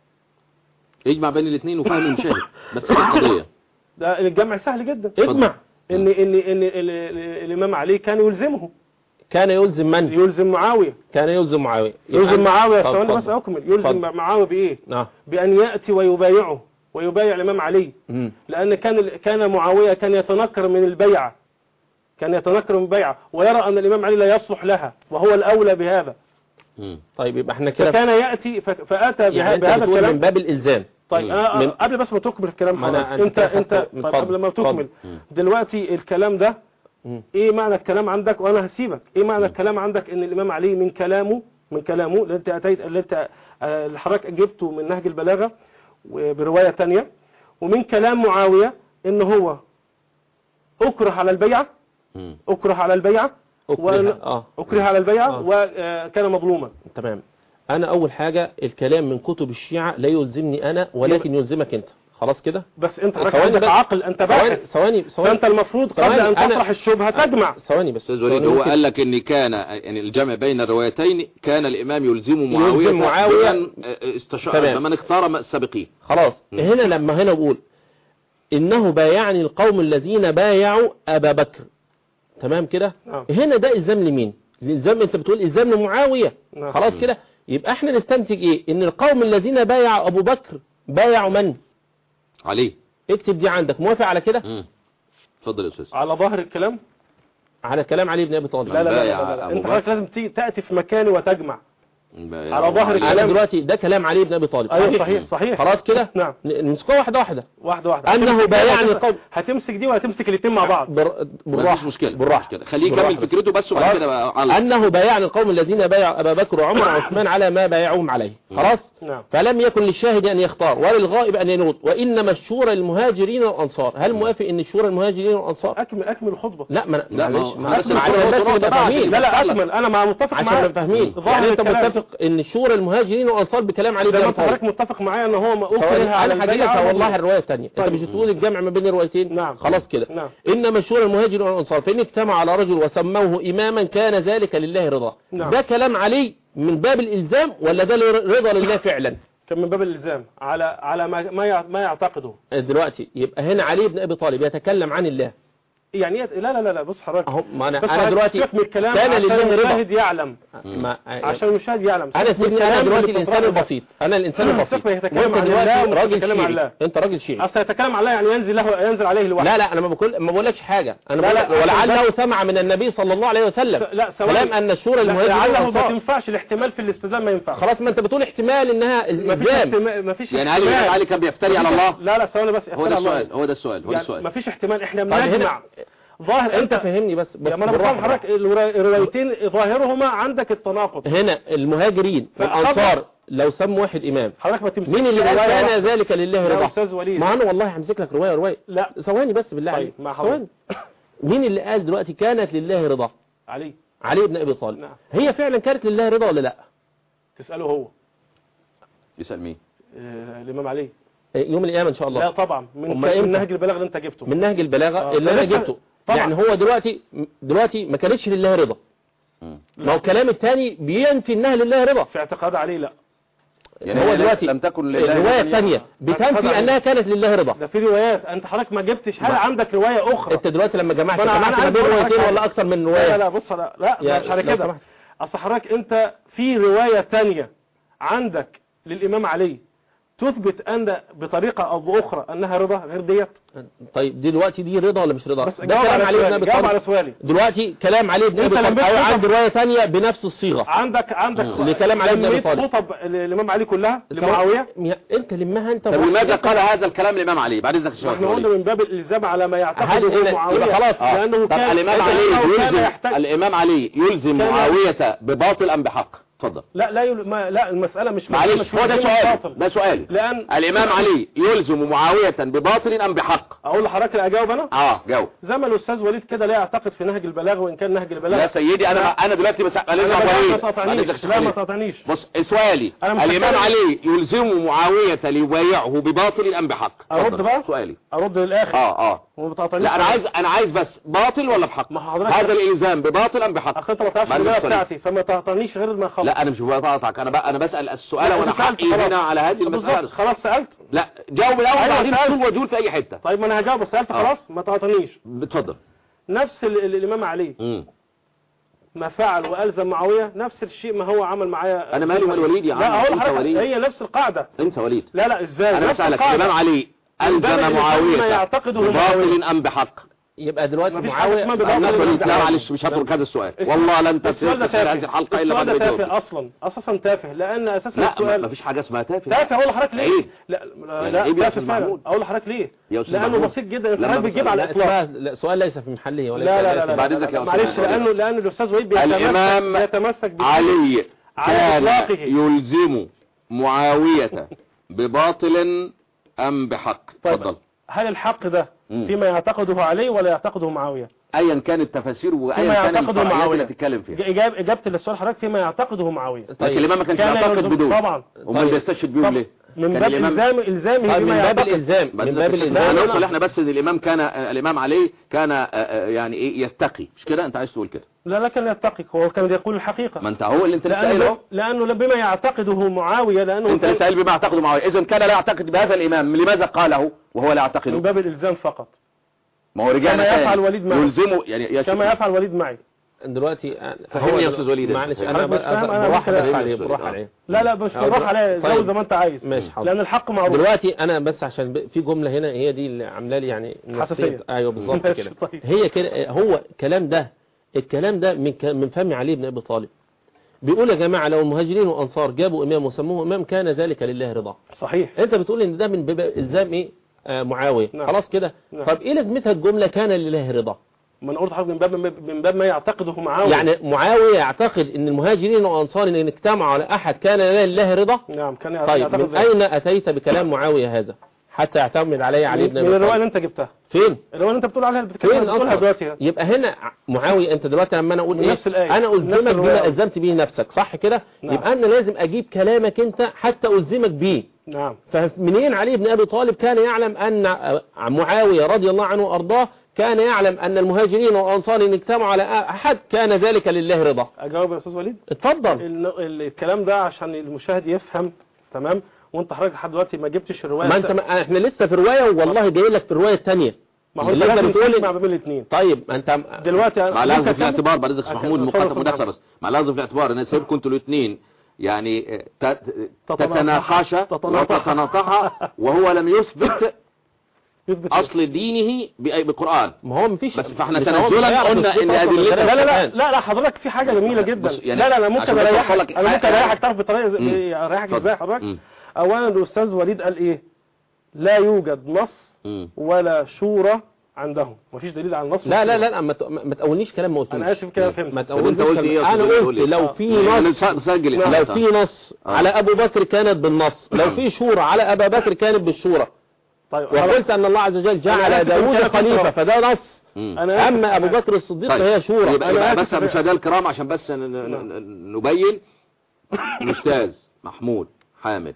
اجمع بين الاثنين وفهم المشاهد بس في القضية ده الجمع سهل جدا اتفضل. اجمع ان ان ان ال- ال- الامام علي كان يلزمه كان يلزم من يلزم معاويه كان يلزم معاوية يبقى يلزم أنا- معاويه طب ثواني بس اتفضل. اكمل يلزم اتفضل. معاويه بايه اه بان ياتي ويبايعه ويبايع الامام علي مم. لان كان كان معاويه كان يتنكر من البيعه كان يتنكر من البيعه ويرى ان الامام علي لا يصلح لها وهو الاولى بهذا مم. طيب يبقى احنا كده فكان ياتي ف- فاتى يعني بها- انت بهذا بتقول من الكلام باب الالزام طيب مم. انا من- قبل بس ما تكمل الكلام ما أنا- حضرتك. أنت انت كده انت خدت- طيب اتفضل. قبل ما تكمل مم. دلوقتي الكلام ده مم. ايه معنى الكلام عندك وانا هسيبك ايه معنى الكلام عندك ان الامام علي من كلامه من كلامه اللي انت اتيت اللي انت آه، اللي حضرتك جبته من نهج البلاغه وبروايه تانية ومن كلام معاويه ان هو اكره على البيعه مم. اكره على البيعه أكره وأنا- اه اكره على البيعه آه. وكان مظلوما تمام انا اول حاجة الكلام من كتب الشيعة لا يلزمني انا ولكن يلزمك انت خلاص كده بس انت حضرتك ثواني عندك بس. عقل انت ثواني باحث ثواني ثواني فانت المفروض قبل ثواني، ان أنا- تطرح الشبهه تجمع ثواني بس استاذ وليد ثواني هو ممكن- قال لك ان كان يعني الجمع بين الروايتين كان الامام يلزم معاوية يلزم معاوية. بمن استشار تمام. بمن اختار السابقين خلاص مم. هنا لما هنا بقول انه بايعني القوم الذين بايعوا ابا بكر تمام كده نعم. هنا ده الزام لمين الالزام انت بتقول الزام لمعاويه نعم. خلاص مم. كده يبقى احنا نستنتج ايه ان القوم الذين بايعوا ابو بكر بايعوا من عليه اكتب دي عندك موافق على كده مم. اتفضل يا استاذ على ظاهر الكلام على كلام علي بن ابي طالب لا لا لا, لا, بايع لا, لا. أبو انت بكر. حضرتك لازم تيجي- تاتي في مكاني وتجمع على على ظهر انا الكلام. دلوقتي ده كلام علي بن ابي طالب ايوه صحيح صحيح خلاص كده نعم ن- نمسكوها واحده واحده واحده واحده أنه هتمسك دي بايعني وهتمسك- القوم. هتمسك دي وهتمسك الاثنين مع بعض بر... مفيش بالراحه مشكلة بالراحه مشكلة. خليه بالراحة يكمل بس. فكرته بس وبعد خلاص. كده بقى علق. أنه بايعني القوم الذين بايعوا أبا بكر وعمر وعثمان على ما بايعوهم عليه خلاص نعم فلم يكن للشاهد أن يختار ولا للغائب أن ينوط وإنما الشورى المهاجرين والأنصار هل موافق أن الشورى المهاجرين والأنصار اكمل اكمل الخطبه لا ما لا، ما معلش هو- معلش بس معلش نقطة- بس نقطة نبقى بقى عشان فاهمين لا لا يوصل لك. اكمل انا مع متفق عشان معاك نبقى فاهمين ظاهر يعني أنت الكلام. متفق متفق ان شورى المهاجرين والانصار بكلام علي بن زي ما ابي انت حضرتك طالب متفق معايا ان هو ما ثواني، اكره على انا هجي لك البيعة والله ولا- الروايه الثانيه انت طيب. مش بتقول الجمع ما بين الروايتين نعم. خلاص كده نعم. انما شورى المهاجرين والانصار فان اجتمع على رجل وسموه اماما كان ذلك لله رضا نعم. ده كلام علي من باب الالزام ولا ده رضا لله فعلا كان من باب الالزام على على ما ما يع- ما يعتقده دلوقتي يبقى هنا علي بن ابي طالب يتكلم عن الله يعني إيه- لا لا لا لا بص حضرتك اهو ما انا بس انا حضرتك دلوقتي سيبك من الكلام كان عشان لله رضا المشاهد يعلم ما عشان المشاهد يعلم انا سيبك من سيبني انا الكلام دلوقتي اللي الانسان بتطرحه البسيط انا الانسان أنا البسيط سيبك يتكلم وانت عن الله دلوقتي وأنا راجل بتكلم عن شيعي الله. انت راجل شيعي اصل يتكلم على يعني ينزل له ينزل عليه الوحي لا لا انا ما بقول ما بقولكش حاجه انا لا، بقول لا، لك ولعله بس- سمع من النبي صلى الله عليه وسلم لا ثواني. كلام ان الشورى لا، المهاجرين لعله ما والانصار تنفعش الاحتمال في الاستدلال ما ينفعش خلاص ما انت بتقول احتمال انها ما فيش الالزام احتمال ما فيش يعني علي بن احتمال. علي كان بيفتري على مفيش- الله لا لا ثواني بس هو ده افتري على الله. السؤال هو ده السؤال هو ده يعني السؤال ما فيش احتمال احنا طيب هنا- بنجمع ظاهر انت فهمني بس بس يعني ما انا بالراحة بفهم حضرتك الروا- الروايتين ظاهرهما عندك التناقض هنا المهاجرين فأخذ- والانصار لو سموا واحد امام حضرتك ما تمسكش مين اللي قال رواية كان واحدة. ذلك لله يا رضا استاذ وليد ما انا والله همسك لك روايه روايه لا ثواني بس بالله طيب، عليك مع حضرتك. ثواني مين اللي قال دلوقتي كانت لله رضا علي علي بن ابي طالب نعم. هي فعلا كانت لله رضا ولا لا تساله هو يسأل مين آه، الامام علي يوم القيامه ان شاء الله لا طبعا من أمال ك- من إمتى؟ نهج البلاغ اللي انت جبته من نهج البلاغه آه، اللي انا فلسه- جبته طبعا. يعني هو دلوقتي دلوقتي ما كانتش لله رضا مم. ما هو الكلام الثاني بينفي انها لله رضا في اعتقاد علي لا يعني هو هي دلوقتي لم تكن لله الروايه رضا. الثانيه بتنفي عليه. انها كانت لله رضا ده في روايات انت حضرتك ما جبتش هل ما- عندك روايه اخرى انت دلوقتي لما جمعت ما أنا- أنا جمعت ما عايز بين أقول لك روايتين حاجة. ولا اكثر من لا روايه لا بص لا لا يا- مش على لو كده سمحت. اصل حضرتك انت في روايه تانية عندك للامام علي تثبت ان بطريقه او باخرى انها رضا غير ديت طيب دلوقتي دي رضا ولا مش رضا بس ده جاوب كلام على علي بن سؤالي ابي جاوب على طالب سؤالي دلوقتي كلام علي بن أنت ابي طالب لميت او خطب- عندي روايه ثانيه بنفس الصيغه عندك عندك مم. لكلام علي بن أبي لميت طالب. خطب الامام علي كلها لمعاويه يا- انت لمها انت طب وراحتك. لماذا قال هذا الكلام الإمام علي بعد إذنك احنا الشيخ قلنا وليد. من باب الالزام على ما هل يعتقده هنا- معاويه يبقى خلاص، آه. لانه طب كان الإمام علي لأنه كان يلزم يحتاج الإمام علي يلزم كان- معاوية بباطل أم بحق اتفضل لا لا يل... ما... لا المساله مش معلش مش هو ده مش سؤال باطل. ده سؤال لان الإمام علي يلزم معاوية بباطل أم بحق اقول لحضرتك اجاوب انا اه جاوب زي ما الاستاذ وليد كده لا يعتقد في نهج البلاغه وان كان نهج البلاغه يا سيدي أنا لا. أنا دلوقتي بس أنا أنا بلاغة ما وليد بعد تقاطعنيش إذنك الشيخ لا ما وليد. تقاطعنيش بص سؤالي أنا مش الإمام هتكلم. علي يلزم معاوية ليبايعه بباطل أم بحق أرد اتفضل. بقى؟ سؤالي ارد للاخر اه اه وما بتقاطعنيش لا انا عايز انا عايز بس باطل ولا بحق ما حضرتك- هذا الالزام بباطل ام بحق اخي انت ما تعرفش بعد الاجابه السؤال. بتاعتي فما تقاطعنيش غير ما خلص لا انا مش بقاطعك انا بقى انا بسال السؤال لا، وانا أنت سألت حقي خلاص. هنا على هذه بالظبط المساله خلاص سالت لا جاوب الاول أيوة، بعدين سألت. طول وجول في اي حته طيب ما انا هجاوب بس سالت آه. خلاص ما تقاطعنيش اتفضل نفس ال- ال- الامام علي امم ما فعل والزم معاويه نفس الشيء ما هو عمل معايا أنا مالي ومال وليد يا عم، لا اقول أنت لحضرتك وليد. هي نفس القاعده انت وليد لا لا ازاي انا نفس بسالك القاعدة. الامام علي من باب الزم الإلزام ما معاويه يعتقده بباطل معاوية. ام بحق يبقى دلوقتي مفيش حاجة معاويه اسمها آه، بباطل الناس ولا وليد لا بحق. معلش مش هترك هذا السؤال اسم- والله لن السؤال تسير ده تسير هذه تافه الحلقه الا السؤال بعد ده ما تجاوب تافه اصلا اساسا تافه لان اساسا لا السؤال ما فيش حاجه اسمها تافه تافه اقول لحضرتك ليه عيب. لا يعني لا عيب يا تافه أستاذ فعلا محمود. اقول لحضرتك ليه يا أستاذ لانه محمود. بسيط جدا انت لما حضرتك بتجيب على لا الاطلاق اسمها لا سؤال ليس في محله ولا لا لا لا لا, بعد لا, إذنك لا, يا معلش أستاذ لانه لان الاستاذ وليد بيتمسك الإمام بيتمسك بشيء علي على كان إطلاقه. يلزم معاوية بباطل أم بحق طيب. تفضل هل الحق ده مم. فيما يعتقده علي ولا يعتقده معاويه أيا كان التفاسير فيما وأيا كان يعتقده الفرعيات معاوية. اللي تتكلم فيها إجاب اجابه للسؤال حضرتك فيما يعتقده معاويه لكن الإمام ما كانش كان يعتقد يلزم- بدون طبعا أمال طيب. بيستشهد بيهم طب ليه؟ من كان باب الإمام- الزام الزامه طيب من بما باب يعتقد الالزام بس من باب لا الالزام أنا لا، أقصد لا. إحنا بس إن الإمام كان الإمام علي كان آه، آه، يعني إيه يتقي مش كده أنت عايز تقول كده لا لكن يتقي هو كان يقول الحقيقه ما أنت هو اللي أنت لسه قايله لانه أهو. لانه بما يعتقده معاويه لانه أنت لسه قايل بما يعتقد معاوية إذا كان لا يعتقد بهذا الإمام لماذا قاله وهو لا من يعتقده؟ باب الالزام فقط ما هو رجعنا كما تاني. يفعل وليد معه. يلزمه يعني يا كما شيخ. يفعل وليد معي دلوقتي أنا- فهمني هو يا دل- أستاذ وليد. معلش فهمني. انا أنا مش فاهم، أنا بروح ممكن بس أفهم. عليه بروح عليه لا لا مش أو بروح عليه طيب. زي زي ما انت عايز ماشي حاضر. لان الحق معروف دلوقتي انا بس عشان ب- في جمله هنا هي دي اللي عامله لي يعني نفسية- حساسية. ايوه بالظبط ماشي، كده طيب. هي كده هو الكلام ده الكلام ده من ك- من فم علي بن ابي طالب بيقول يا جماعه لو المهاجرين والانصار جابوا امام وسموه امام كان ذلك لله رضا صحيح انت بتقول ان ده من باب الزام ايه آه معاويه نعم. خلاص كده نعم. طب ايه لازمتها الجمله كان لله رضا ما انا قلت حضرتك من باب من باب ما يعتقده معاويه يعني معاويه يعتقد ان المهاجرين والانصار ان اجتمعوا على احد كان لله رضا نعم كان طيب يعتقد من ذلك. اين اتيت بكلام معاويه هذا حتى يعتمد عليه علي بن من ابي الروايه طالب اللي انت جبتها فين الروايه اللي انت بتقول عليها بتتكلم فين بتقولها اصلا دلوقتي يبقى هنا معاويه انت دلوقتي لما انا اقول من ايه نفس الآية. انا نفس الزمك الرواية. بما الزمت به نفسك صح كده نعم. يبقى انا لازم اجيب كلامك انت حتى الزمك بيه نعم فمنين علي بن ابي طالب كان يعلم ان معاويه رضي الله عنه وارضاه كان يعلم ان المهاجرين والانصار ان اجتمعوا على احد كان ذلك لله رضا اجاوب يا استاذ وليد اتفضل ال- ال- الكلام ده عشان المشاهد يفهم تمام وانت حضرتك لحد دلوقتي ما جبتش الروايه ما انت ما احنا لسه في روايه والله جاي لك في الروايه الثانيه ما هو انت اللي انت لازم بتقول تجمع ما بين الاثنين طيب ما انت دلوقتي مع ممكن لازم في أكمل؟ الاعتبار بعد اذنك يا أكمل. محمود اتفضل مقاطع اتفضل مدخر محمد. بس مع لازم في الاعتبار ان سيبكم انتوا الاثنين يعني ت- ت- تتناقش. تتناقشا تتناقش. وتتناطحا وهو لم يثبت يثبت إيه؟ اصل دينه بأي- بالقران ما هو مفيش بس فاحنا مش هو تنزلا بيعرف قلنا الصفات ان ولا أدلتك- غيرها لا لا لا الآن. لا لا حضرتك في حاجه جميله جدا بص، يعني لا لا انا ممكن عشان بس اريحك أوصل لك انا ممكن حاجة- اريحك تعرف بطريقه زي- مم. اريحك اتفضل. ازاي حضرتك مم. اولا الاستاذ وليد قال ايه لا يوجد نص مم. ولا شورى عندهم مفيش دليل على النص لا لا والشورى. لا ما ت- ما تقولنيش كلام ما قلتوش انا اسف كده فهمت ما طب انت تقولنيش قلت ايه كلام. انا قول قلت لي. لو آه. في يعني نص سجل لو الحلقة. في نص آه. على ابو بكر كانت بالنص لو نعم. في شورى على ابا بكر كانت بالشورى طيب خلاص. وقلت ان الله عز وجل أنا جعل آسف داوود إن كان خليفه فترة. فده نص مم. انا آسف. اما ابو بكر الصديق طيب. فهي شورى يبقى, أنا يبقى آسف بس يا- مشاهدينا الكرام عشان بس ن- ن- ن- نبين الاستاذ محمود حامد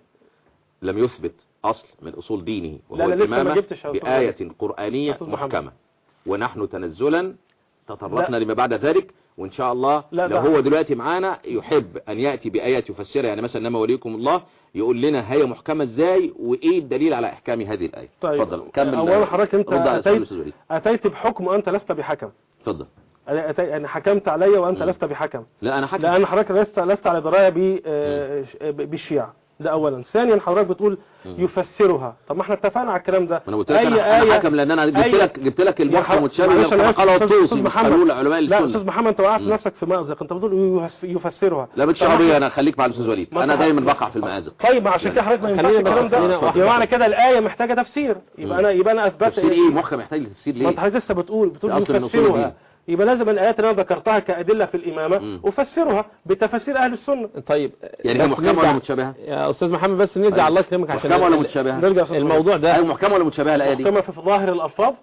لم يثبت اصل من اصول دينه وهو لا، لا، لسه ما الامامه جبتش يا أستاذ بايه قرانيه أستاذ محمد. محكمه ونحن تنزلا تطرقنا لا. لما بعد ذلك وان شاء الله لا، لو لا. هو دلوقتي معانا يحب ان ياتي بايات يفسرها يعني مثلا انما وليكم الله يقول لنا هي محكمه ازاي وايه الدليل على احكام هذه الايه طيب. اتفضل كمل اولا حضرتك انت رد على سؤال اتيت الأستاذ وليد. اتيت بحكم وانت لست بحكم اتفضل انا أتي- يعني حكمت علي وانت مم. لست بحكم لا انا حكم لان حضرتك لست لست على درايه ب- آه، ش- بالشيعة ده اولا ثانيا حضرتك بتقول مم. يفسرها طب ما احنا اتفقنا على الكلام ده ما انا قلت لك انا أنا حكم لان انا جبت أي- لك جبت لك يا المحكم حضرتك- متشابه معلش أنا كما آسف، قاله أستاذ- الطوسي أستاذ مش محمد. قالوا علماء لا استاذ السنه محمد انت وقعت مم. نفسك في مأزق انت بتقول يفس- يفسرها لا طب بتشعري ما- انا خليك مع الاستاذ وليد ما انا أنت- دايما بقع في المآزق طيب ما عشان كده حضرتك ما ينفعش خلينا بقى- الكلام ده خلينا واحدة يبقى معنى كده الآية محتاجة تفسير يبقى انا يبقى انا اثبت تفسير ايه محكم يحتاج لتفسير ما انت ليه حضرتك لسه بتقول بتقول ده أصل من أصول يفسرها الدين. يبقى لازم الآيات اللي انا ذكرتها كأدلة في الإمامة مم. أفسرها بتفسير أهل السنة طيب يعني هي بس محكمه نرجع- ولا متشابهه يا استاذ محمد بس نرجع طيب. الله يكرمك عشان محكمة ولا ال- متشابهة؟ نرجع يا أستاذ الموضوع ده ايوه محكمه ولا متشابهه الايه دي محكمة في ظاهر الألفاظ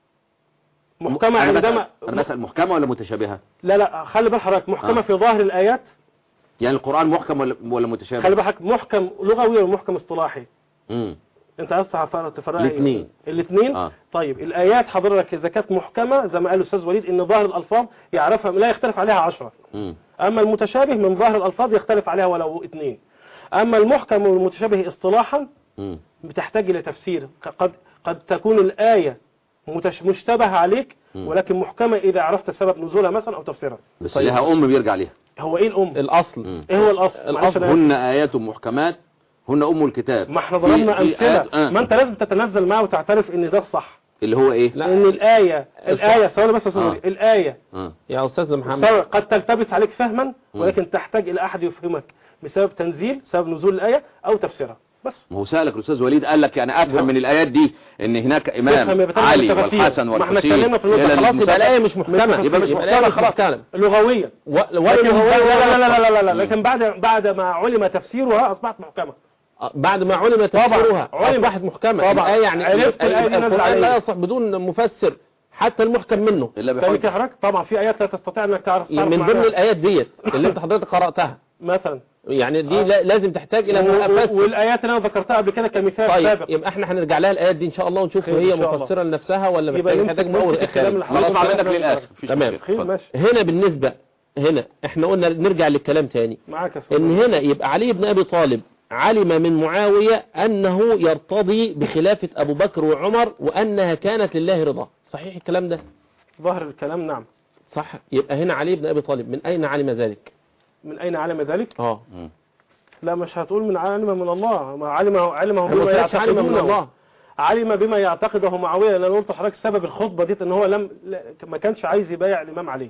محكمة انا عندما بسأل انا بسأل محكمه ولا متشابهه لا لا خلي بال حضرتك محكمة آه. في ظاهر الآيات يعني القران محكم ولا ولا متشابه خلي بالك محكم لغوي ومحكم اصطلاحي امم انت عايز تفرق تفرق الاتنين. الاثنين آه. طيب الايات حضرتك اذا كانت محكمه زي ما قال الاستاذ وليد ان ظاهر الالفاظ يعرفها لا يختلف عليها عشرة امم اما المتشابه من ظاهر الالفاظ يختلف عليها ولو اثنين اما المحكم والمتشابه اصطلاحا امم بتحتاج الى تفسير قد قد تكون الايه متش مشتبه عليك مم. ولكن محكمه اذا عرفت سبب نزولها مثلا او تفسيرها بس طيب. لها ام بيرجع ليها هو ايه الام الاصل مم. ايه هو الاصل معلش أنا آسف. هن ايات محكمات هن ام الكتاب ما احنا في- ضربنا في امثله آيات- آه. ما انت لازم تتنزل معه وتعترف ان ده الصح اللي هو ايه لا. لان الايه الايه ثواني بس يا أستاذ آه. وليد. الايه اه يا استاذ محمد سواء قد تلتبس عليك فهما مم. ولكن تحتاج الى احد يفهمك بسبب تنزيل سبب نزول الايه او تفسيرها بس ما هو سألك الأستاذ وليد قال لك يعني أفهم من الآيات دي إن هناك تفهم إمام يا بتاع علي التفاسير. والحسن ما احنا والحسين اتكلمنا في النقطة إلى خلاص، النساء. يبقى الآية مش محكمة يبقى مش الآية محكمة مش خلاص. محكمة لغويا و- ولا لكن لا لغوية لا لا لا لا, لا, لا, مم. لكن بعد بعد ما علم تفسيرها اصبحت محكمه بعد ما علم تفسيرها علم. أصبحت محكمة طبعا. الآية يعني عرفت الآية دي نازلة القرآن على لا إيه. يصح بدون مفسر حتى المحكم منه إلا فاهم بحجة كده حضرتك طبعا في ايات لا تستطيع انك تعرف تعرف من ضمن معناها. الآيات ديت اللي انت حضرتك قرأتها مثلا يعني دي آه. لا- لازم تحتاج إلى و- و- مفسر والايات اللي انا ذكرتها قبل كده كمثال طيب سابق يبقى احنا هنرجع لها الآيات دي إن شاء الله ونشوف خير هي إن شاء الله. مفسرة لنفسها ولا يبقى محتاج نمسك محتاج مؤول نمسك الكلام اللي إخلال خلاص حضرتك أطلع منك قلته. للآخر مفيش تمام. مشكلة. خير اتفضل. ماشي هنا بالنسبة هنا احنا قلنا نرجع للكلام تاني معاك يا أستاذ ان هنا يبقى علي بن ابي طالب علم من معاوية انه يرتضي بخلافة ابو بكر وعمر وانها كانت لله رضا صحيح الكلام ده ظاهر الكلام نعم صح يبقى هنا علي بن ابي طالب من اين علم ذلك من اين علم ذلك اه مم. لا مش هتقول من علم من الله ما علم علمه انا ما بما قلتلكش علم من يعتقدونه الله علم بما يعتقده معاويه لان انا قلت لحضرتك سبب الخطبه ديت ان هو لم لا- ما كانش عايز يبايع الامام علي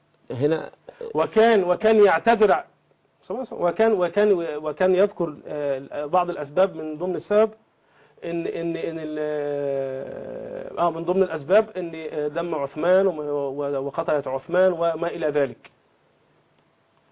هنا وكان وكان يعتذر وكان وكان وكان يذكر آه، بعض الاسباب من ضمن السبب ان ان ان ال- اه من ضمن الاسباب ان دم عثمان وم- و- وقتلة عثمان وما الى ذلك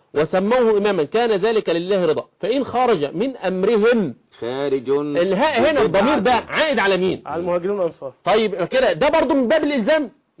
وسموه إماما كان ذلك لله رضا فإن خرج من أمرهم خارج الهاء هنا الضمير ده عائد على مين على المهاجرين والانصار طيب كده ده برضو من باب الإلزام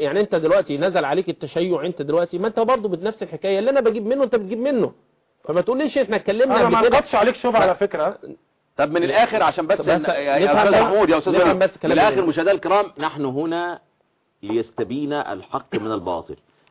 يعني انت دلوقتي نزل عليك التشيع انت دلوقتي ما انت برضه بنفس الحكايه اللي انا بجيب منه انت بتجيب منه فما تقوليش احنا اتكلمنا انا ما قبل كده انقضش عليك شبهه على فكره طب من الاخر عشان بس طب إن- بس يا يا نفهم استاذ بس- محمود يا استاذ نفهم محمود. بس من كلام الاخر النبي. مشاهدينا الكرام نحن هنا ليستبين الحق من الباطل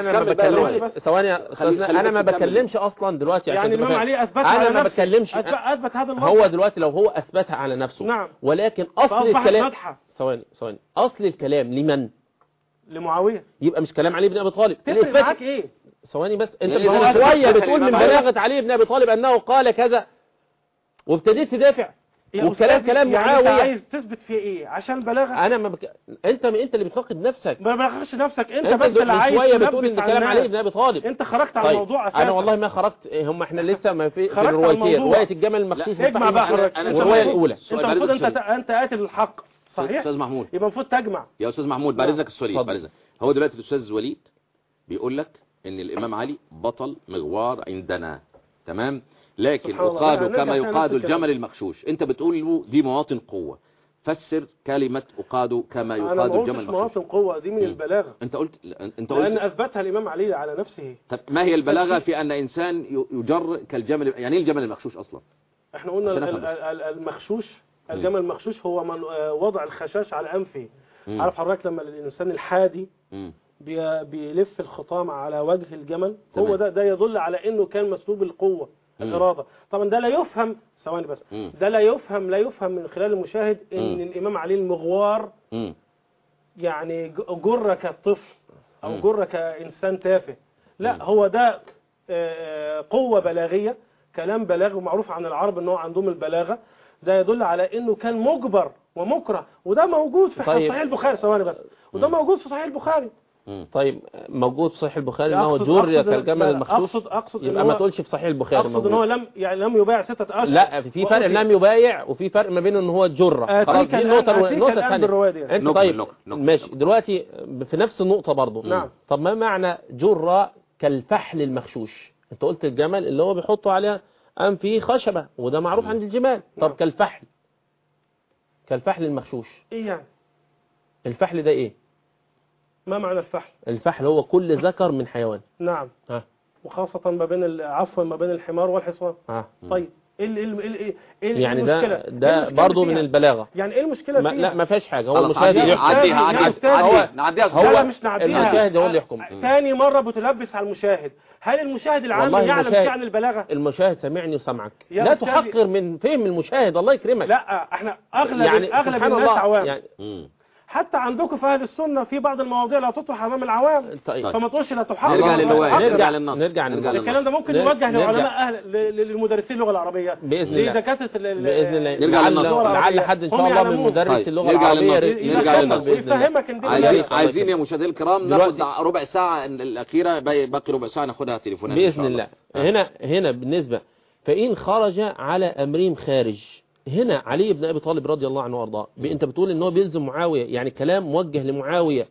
انا ما كمل بقى بكلمش الرواية. ثواني يا خلي- أستاذنا، خلي انا بس ما نكمل. بكلمش اصلا دلوقتي عشان يعني تبقى الإمام فاهم. علي أثبتها انا على ما نفسه. بتكلمش أثبت, أثبت هذا الموضوع هو دلوقتي لو هو اثبتها على نفسه نعم. ولكن اصل فأصبحت الكلام مدحة ثواني ثواني اصل الكلام لمن لمعاويه يبقى مش كلام علي بن ابي طالب تفرق الإثبات- معاك ايه ثواني بس انت إذا من أنت شويه بتدخل بتقول من الإمام علي. بلاغه علي بن ابي طالب انه قال كذا وابتديت تدافع يا والكلام أستاذ، كلام يعني انت معاويه عايز تثبت فيه ايه عشان بلاغه انا ما بك... انت انت اللي بتناقض نفسك ما بلاغش نفسك انت, انت بس اللي من عايز شويه بتقول تلبس ان على كلام علي الناس. بن ابي طالب انت خرجت عن طيب الموضوع اساسا انا والله ما خرجت إيه، هم احنا لسه ما في في خرجت عن الروايتين الموضوع. روايه الجمل المخشوش لا، اجمع بقى حضرتك. أنا والروايه سؤال- الاولى سؤال انت بعد المفروض إذنك انت انت قاتل الحق صحيح استاذ محمود يبقى المفروض تجمع يا استاذ محمود بعد نعم. اذنك السؤالين اتفضل. بعد اذنك هو دلوقتي الاستاذ وليد بيقول لك ان الامام علي بطل مغوار عندنا تمام لكن سبحان الله. اقاد نرجع كما تاني يقاد نفس الكلام. الجمل المخشوش انت بتقول له دي مواطن قوه فسر كلمه اقاد كما انا ما يقاد الجمل قلتش المخشوش مواطن قوه دي من مم. البلاغه انت قلت انت لان قلت اثبتها الامام علي على نفسه طب ما هي البلاغه في ان انسان ي- يجر كالجمل يعني ايه الجمل المخشوش اصلا احنا قلنا عشان ال- أفهم بس. ال- ال- المخشوش الجمل المخشوش هو من آه، وضع الخشاش على انفه مم. عارف حضرتك لما الانسان الحادي مم. بي- بيلف الخطام على وجه الجمل تمام. هو ده ده يدل على انه كان مسلوب القوه مم. الاراده طبعا ده لا يفهم ثواني بس مم. ده لا يفهم لا يفهم من خلال المشاهد ان مم. الامام علي المغوار مم. يعني ج- جر كالطفل او مم. جر كانسان تافه لا مم. هو ده آه، قوه بلاغيه كلام بلاغي ومعروف عن العرب ان هو عندهم البلاغه ده يدل على انه كان مجبر ومكره وده موجود في طيب. صحيح البخاري ثواني بس وده مم. موجود في صحيح البخاري مم. طيب موجود في صحيح البخاري لا، انه أقصد- جر أقصد- كالجمل لا، المخشوش أقصد- أقصد إن يبقى ما هو- تقولش في صحيح البخاري اقصد ان هو موجود. لم يعني لم يبايع ستة اشهر لا في فرق وأوتي- لم يبايع وفي فرق ما بين ان هو جرة آتيك خلاص دي الآن- النقطة آتيك النقطة الآن الثانية بالرواية دي. انت نكمل، طيب نكمل، نكمل. ماشي دلوقتي في نفس النقطة برضو نعم. طب ما معنى جرة كالفحل المخشوش انت قلت الجمل اللي هو بيحطوا عليها أم فيه خشبة وده معروف عند الجمال طب نعم. كالفحل كالفحل المخشوش ايه يعني الفحل ده ايه ما معنى الفحل الفحل هو كل ذكر من حيوان نعم ها وخاصة ما بين ال- عفوا ما بين الحمار والحصان ها طيب ايه ال- ايه ال- ايه ال- ايه ال- إيه يعني ده المشكلة؟ إيه ده المشكلة برضو من فيها؟ البلاغة يعني ايه المشكلة ما فيها لا ما فيهاش حاجة هو خلاص المشاهد عديها يحكم عديها يا عديها أستاذ، عديها نعديها هو لا مش نعديها المشاهد هو اللي يحكم ثاني مرة بتلبس على المشاهد هل المشاهد العام والله يعلم المشاهد- شأن البلاغة المشاهد سمعني وسمعك يا لا أستاذي- تحقر من فهم المشاهد الله يكرمك لا احنا اغلب يعني اغلب سبحان الناس الله عوام يعني مم. حتى عندكم في اهل السنة في بعض المواضيع لا تطرح امام العوام طيب فما تقولش لا تحقق نرجع ولا للرواية تحقق. نرجع للنص نرجع نرجع للنص. الكلام ده ممكن نر- يوجه نرجع. لعلماء اهل ل- للمدرسين اللغه العربيه بإذن الله. لدكاتره ال- ال- بإذن الله نرجع لعل, للنص. لعل حد إن شاء هم الله من يعلمون. مدرس طيب، اللغة نرجع العربية للنص. ي- نرجع يفهم للنص. بإذن الله. يفهمك ان دي عايزين بلاغة. عايزين يا مشاهدينا الكرام دلوقتي- ناخد ربع ساعة الأخيرة باقي باقي ربع ساعة ناخدها تليفونات إن بإذن شاء الله آه. هنا هنا بالنسبة فإن خرج على أمرهم خارج هنا علي بن أبي طالب رضي الله عنه وأرضاه ب- أنت بتقول إن هو بيلزم معاوية يعني كلام موجه لمعاوية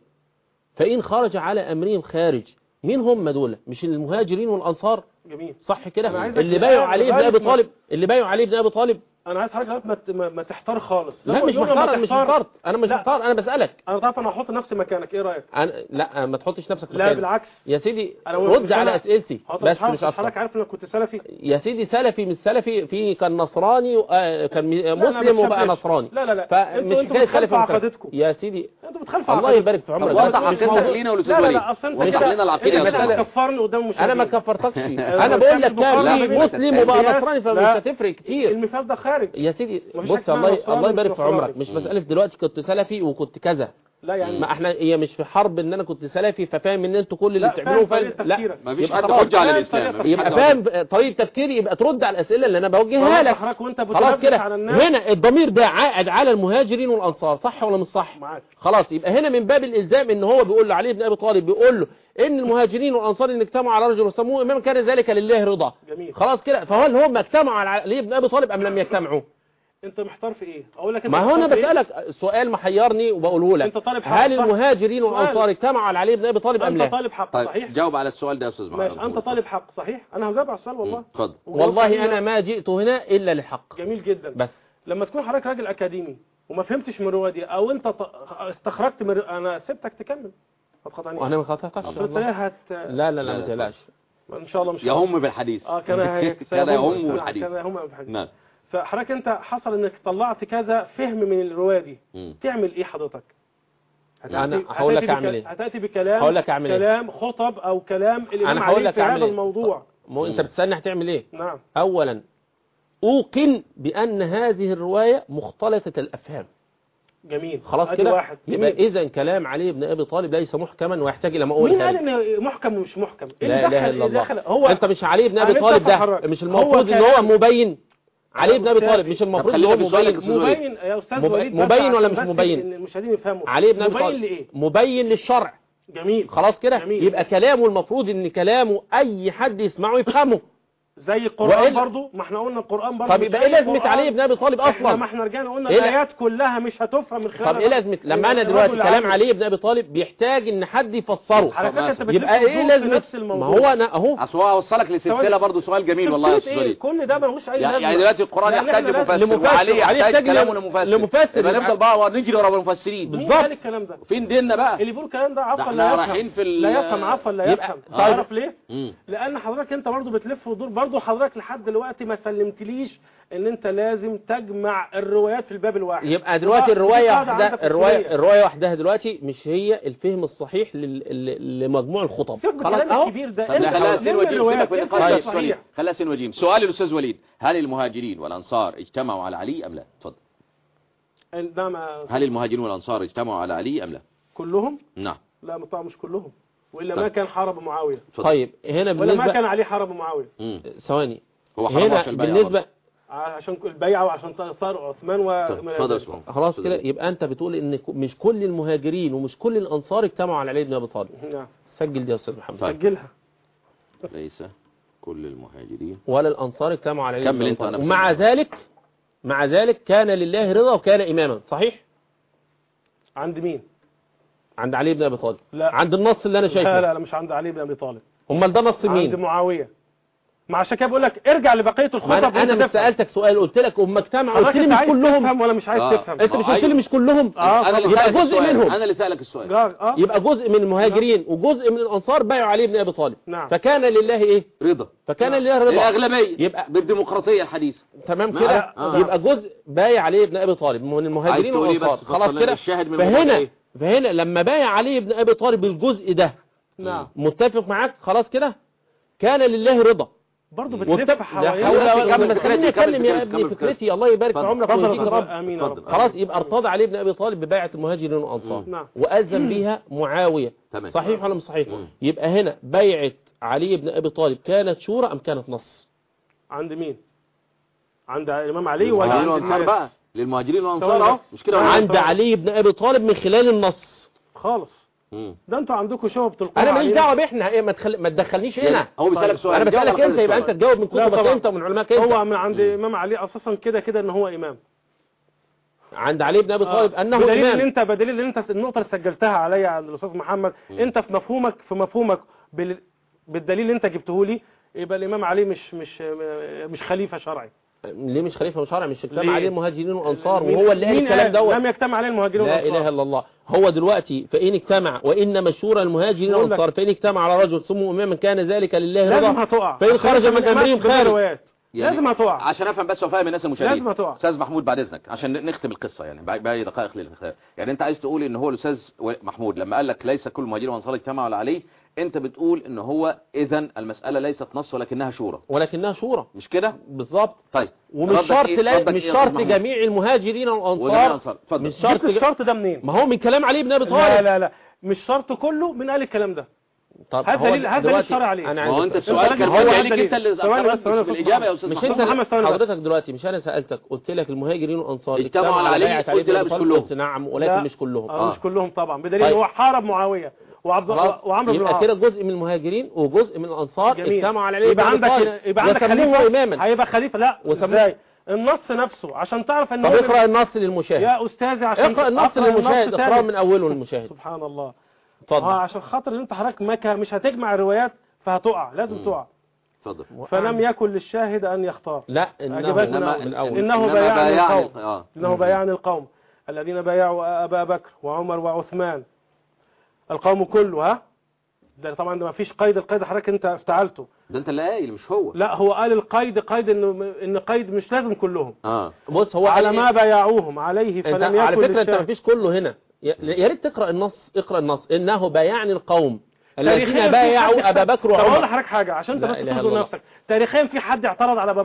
فإن خرج على أمرهم خارج مين هم دول مش المهاجرين والأنصار جميل صح أنا كده عايزك اللي الآن بايعوا علي بن لغاية أبي ما- طالب اللي بايعوا علي بن أبي طالب انا عايز حضرتك ما ت- ما, ما تحتار خالص لا لما مش يقول لما محتار أنا مش تحتار- محتار أنا مش لا. محتار أنا بسألك انا تعرف انا هحط نفسي مكانك ايه رايك أنا لا ما تحطش نفسك لا مكاني. بالعكس يا سيدي أنا مش رد على أنا- أسئلتي حضرتك بس حضرتك- مش أكتر حضرتك عارف انك كنت سلفي يا سيدي سلفي مش سلفي في كان نصراني و- آه، كان مي- لا، لا، مسلم ما وبقى تشبهش. نصراني لا لا لا فمش انتوا انتوا حكايه بتخالفوا سلفي ومسلم. عقيدتكم يا سيدي انتوا بتخالفوا الله عقيدتكم. يبارك في عمرك طب بس وضح مش عقيدتك موضوع- لينا والأستاذ لا لا وليد لا اصل انت وضح كده لنا العقيدة انت يا كده أستاذ. بتكفرني قدام المشاهدين انا ما كفرتكش أنا انا ما بقول لك بتكلمش كان بخالف في بين مسلم وبقى الناس. نصراني فمش لا. هتفرق كتير المثال ده خارج يا سيدي مفيش بص حاجة اسمها الله نصراني الله مش يبارك في نصراني. عمرك مش مساله دلوقتي كنت سلفي وكنت كذا لا يعني ما احنا هي مش في حرب ان انا كنت سلفي ففاهم ان انتوا كل اللي لا، بتعملوه فاهم فاهم طريقة لا تفكيرك. ما فيش يبقى حد خلاص. حجة على فاهم الإسلام طريقة ما فيش يبقى حد فاهم طريقه تفكيري يبقى ترد على الاسئله اللي انا بوجهها لك حضرتك وانت خلاص بتلبس كده على الناس هنا الضمير ده عائد على المهاجرين والانصار صح ولا مش صح معاك خلاص يبقى هنا من باب الالزام ان هو بيقول له علي بن ابي طالب بيقول له ان المهاجرين والانصار ان اجتمعوا على رجل وسموه امام كان ذلك لله رضا جميل خلاص كده فهل هم اجتمعوا على علي بن ابي طالب ام لم يجتمعوا انت محتار في ايه اقول لك انت ما هو انا محتار في إيه؟ بسالك سؤال محيرني وبقوله لك انت طالب حق هل صح؟ المهاجرين سؤال. والانصار اجتمعوا على علي بن ابي طالب ام انت لا طالب حق طيب صحيح جاوب على السؤال ده يا أستاذ ماشي محمود انت طالب حق صحيح انا هجاوب على السؤال والله اتفضل وجاوب والله صحيح. انا ما جئت هنا الا للحق جميل جدا بس لما تكون حضرتك راجل اكاديمي وما فهمتش من الروايه دي او انت ط- استخرجت من انا سبتك تكمل ما تقاطعنيش وانا ما خطأتش اصل الثانية هت لا لا لا لا، ما لا، تقلقش ان شاء الله مش يهم بالحديث اه كان هي- كان يهم كان- بالحديث كان يهم بالحديث نعم فحضرتك انت حصل انك طلعت كذا فهم من الروايه دي مم. تعمل ايه حضرتك هتأتي- أنا هقول لك هتأتي أعمل بك- إيه. هتاتي بكلام هقول لك أعمل إيه. كلام خطب او كلام الامام انا هقول علي لك في اعمل هذا ايه الموضوع مو انت بتسالني هتعمل ايه نعم اولا اوقن بان هذه الروايه مختلطه الافهام جميل خلاص أدي كده واحد يبقى جميل. اذا كلام علي بن ابي طالب ليس محكما ويحتاج الى مؤول مين قال خارجي ان محكم ومش محكم إيه لا اللي اله دخل- الا اللي الله دخل- هو انت مش علي بن ابي أنا طالب لسه ده أفرج. مش هو المفروض ان هو كلام- مبين علي بن ابي أستاذ- طالب مش المفروض ان خلينا هو في سؤالك مبين يا أستاذ وليد. مبين يا استاذ مب- وليد بس مبين ولا عشان مش بس مبين؟ إن المشاهدين يفهموا علي بن ابي مبين طالب لايه مبين للشرع جميل خلاص كده جميل. يبقى كلامه المفروض ان كلامه اي حد يسمعه يفهمه زي القران وإلا- برضو ما احنا قلنا القران برضو طب يبقى ايه زي لازمه القرآن. علي بن ابي طالب احنا ما اصلا احنا رجعنا قلنا إيه لا- الايات كلها مش هتفهم من خلال طب ايه لازمه لما انا دلوقتي كلام علي بن ابي طالب بيحتاج ان حد يفسره على فكره انت بتلف يبقى ايه وتدور في لازمه نفس ما الموضوع هو انا اهو اصل هو اوصلك لسلسله ثواني. برضه سؤال جميل والله يا سلسلة استاذ ايه وليد كل ده ملوش اي يعني لازمه يعني دلوقتي القران لأن يحتاج إحنا لازم- لمفسر لمفسر. وعلي علي يحتاج يحتاج كلامه لم- لمفسر لمفسر. يبقى يبقى- نفضل بقى نجري ورا المفسرين مين بالظبط. قال الكلام ده فين ديننا بقى اللي بيقول الكلام ده عفوا احنا لا رايحين يفهم في ال- لا يفهم عفوا لا يبقى- يفهم طيب. تعرف ليه مم. لان حضرتك انت برضو بتلف وتدور برضو حضرتك لحد دلوقتي ما سلمتليش ان انت لازم تجمع الروايات في الباب الواحد يبقى دلوقتي وده- الروايه دي قاعدة عندك وحدها في الروايه السورية. الروايه وحدها دلوقتي مش هي الفهم الصحيح لل- لل- لمجموع الخطب سيبك من خلاص الكلام اهو الكبير ده طب انت لا خليها لم سين وجيم الروايات سيبك من انت النقاش طيب. ده صحيح خليها سين وجيم سؤالي الاستاذ وليد هل المهاجرين والانصار اجتمعوا على علي ام لا اتفضل انما هل المهاجرين والانصار اجتمعوا على علي ام لا كلهم نعم لا طبعا مش كلهم والا طيب. ما كان حارب معاويه اتفضل طيب هنا ولا ما بالنسبه كان عليه حرب معاويه مم. ثواني هو حرام هنا عشان البيعة بالنسبه برضه. عشان البيعه وعشان صار عثمان و اتفضل يا سبحان خلاص كده يبقى انت بتقول ان ك- مش كل المهاجرين ومش كل الانصار اجتمعوا على علي بن ابي طالب نعم سجل دي يا استاذ محمد طيب. سجلها ليس كل المهاجرين ولا الانصار اجتمعوا على علي كمل بن ابي انت طالب وأنا ومع بسجل. ذلك مع ذلك كان لله رضا وكان اماما صحيح عند مين عند علي بن ابي طالب لا. عند النص اللي انا لا شايفه لا لا مش عند علي بن ابي طالب امال ده نص عند مين معاويه ما عشان كده بقول لك ارجع لبقيه ما الخطب انا وانت انا مش تفهم. سالتك سؤال قلت لك هم اجتمعوا قلت حضرتك لي انت مش عايز كلهم تفهم ولا مش عايز آه. تفهم انت مش آه، قلت لي أيوة. مش كلهم اه انا اللي يبقى سألك جزء السؤال. منهم. انا اللي سالك السؤال اه اه يبقى جزء من المهاجرين وجزء من الانصار بايعوا علي بن ابي طالب نعم. فكان لله ايه رضا فكان نعم. لله رضا الاغلبيه يبقى بالديمقراطيه الحديثه تمام ما- كده آه. يبقى جزء بايع علي بن ابي طالب من عايز المهاجرين تقول ايه والانصار بس خلاص فصل كده الشاهد من الموضوع فهنا إيه؟ فهنا لما بايع علي بن ابي طالب الجزء ده نعم متفق معاك خلاص كده كان لله رضا برضه متفق بتلف لا حوالين حول ولا كمل قوة فكرتي، خليني كمل اتكلم يا فكرتي، ابني كمل فكرتي الله يبارك في اتفضل. عمرك اتفضل ويهديك يا يا رب رب امين يا رب اتفضل. خلاص يبقى ارتضى علي بن ابي طالب ببيعه المهاجرين والانصار نعم واذن بيها معاويه تمام صحيح ولا مش صحيح مم. يبقى هنا بيعه علي بن ابي طالب كانت شورى ام كانت نص عند مين عند الامام علي للمهاجرين ولا عند والانصار الناس؟ بقى للمهاجرين والانصار ثواني اهو بس. مش كده ولا عند إيه؟ علي بن ابي طالب من خلال النص خالص مم. ده انتوا عندكم شبهه القرى انا ماليش علينا. دعوه باحنا ايه ما تخل... ما تدخلنيش هنا هو بيسالك طيب. سؤال انا جاوب بسالك على انت يبقى انت السؤال. تجاوب من لا كتبك طبعا. انت ومن علمائك انت هو من عند امام علي اساسا كده كده ان هو امام عند علي بن ابي طالب آه. انه بدليل ان امام انت بدليل ان انت النقطه اللي سجلتها عليا عند الاستاذ محمد انت في مفهومك في مفهومك بال... بالدليل اللي انت جبته لي يبقى الامام علي مش مش مش خليفه شرعي ليه مش خليفه شرعي مش اجتمع ليه؟ عليه المهاجرين والانصار مين- وهو اللي قال مين الكلام دوت لم يجتمع عليه المهاجرين لا والانصار اله الا الله هو دلوقتي فان اجتمع وان مشهور المهاجرين بقول لك. والانصار فان اجتمع على رجل سموا اماما كان ذلك لله لازم رضا هتقع فان عشان خرج انت من ما امرهم تجمعش خارج بالروايات. يعني لازم هتقع عشان افهم بس وافهم الناس المشاهدين لازم هتقع. استاذ محمود بعد اذنك عشان نختم القصه يعني باقي- باقي دقائق للختام يعني انت عايز تقول ان هو الاستاذ و- محمود لما قال لك ليس كل المهاجرين والانصار اجتمعوا على عليه انت بتقول ان هو اذا المساله ليست نص ولكنها شورى ولكنها شورى مش كده بالظبط طيب ومش ردك شرط إيه؟ لا ردك مش إيه يا شرط أستاذ محمود؟ جميع المهاجرين وجميع والانصار الأنصار. اتفضل. مش شرط جبت الشرط ده منين ما هو من كلام علي بن ابي لا طالب لا لا مش شرط كله من قال الكلام ده طب هات هو دليل- هات دليل دلوقتي شرعي عليه. انا ما هو عايز انت أسأل. السؤال أنت كان راجل- هو راجع عندك ليك انت اللي ثواني بس، ثواني اخترت بس، في الاجابه يا مش استاذ انت محمود محمد ثواني بس. حضرتك دلوقتي مش انا سالتك قلت لك المهاجرين والانصار اجتمعوا على علي، بيعة قلت بن لا أبي مش طالب، كلهم. قلت نعم ولكن لا. مش كلهم اه آه. مش كلهم طبعا بدليل طيب. ان هو حارب معاويه وعبد خلاص وعمرو بن يبقى العاص كده جزء من المهاجرين وجزء من الانصار جميل. اجتمعوا على علي يبقى بن أبي عندك طالب يبقى عندك وسموه خليفه اماما هيبقى خليفه لا وسموه- ازاي النص نفسه عشان تعرف ان طب هو اقرا النص للمشاهد يا استاذي عشان اقرا النص للمشاهد اقراه تاني. من اوله للمشاهد سبحان الله اه اتفضل عشان خاطر انت حضرتك ما كا- مش هتجمع الروايات فهتقع لازم مم. تقع اتفضل فلم يكن للشاهد ان يختار لا انه أجابك من من أول. من اول إنه إنما بايعني بايعني القوم. اه انه بيان القوم الذين بايعوا ابا بكر وعمر وعثمان القوم كله ها ده طبعا ده ما فيش قيد القيد حضرتك انت افتعلته ده انت اللي قايل مش هو لا هو قال القيد قيد انه ان قيد مش لازم كلهم اه بص هو على قال ما بايعوهم عليه انت فلم على يكن فكره انت للشاهد. مفيش كله هنا يا يا ريت تقرا النص اقرا النص انه بايعني القوم تاريخياً الذين في بايعوا حد ابا بكر طب اقول وعمر لحضرتك حاجه عشان انت لا بس إله إلا تنظر الله. نفسك تاريخيا في حد اعترض على ابا بكر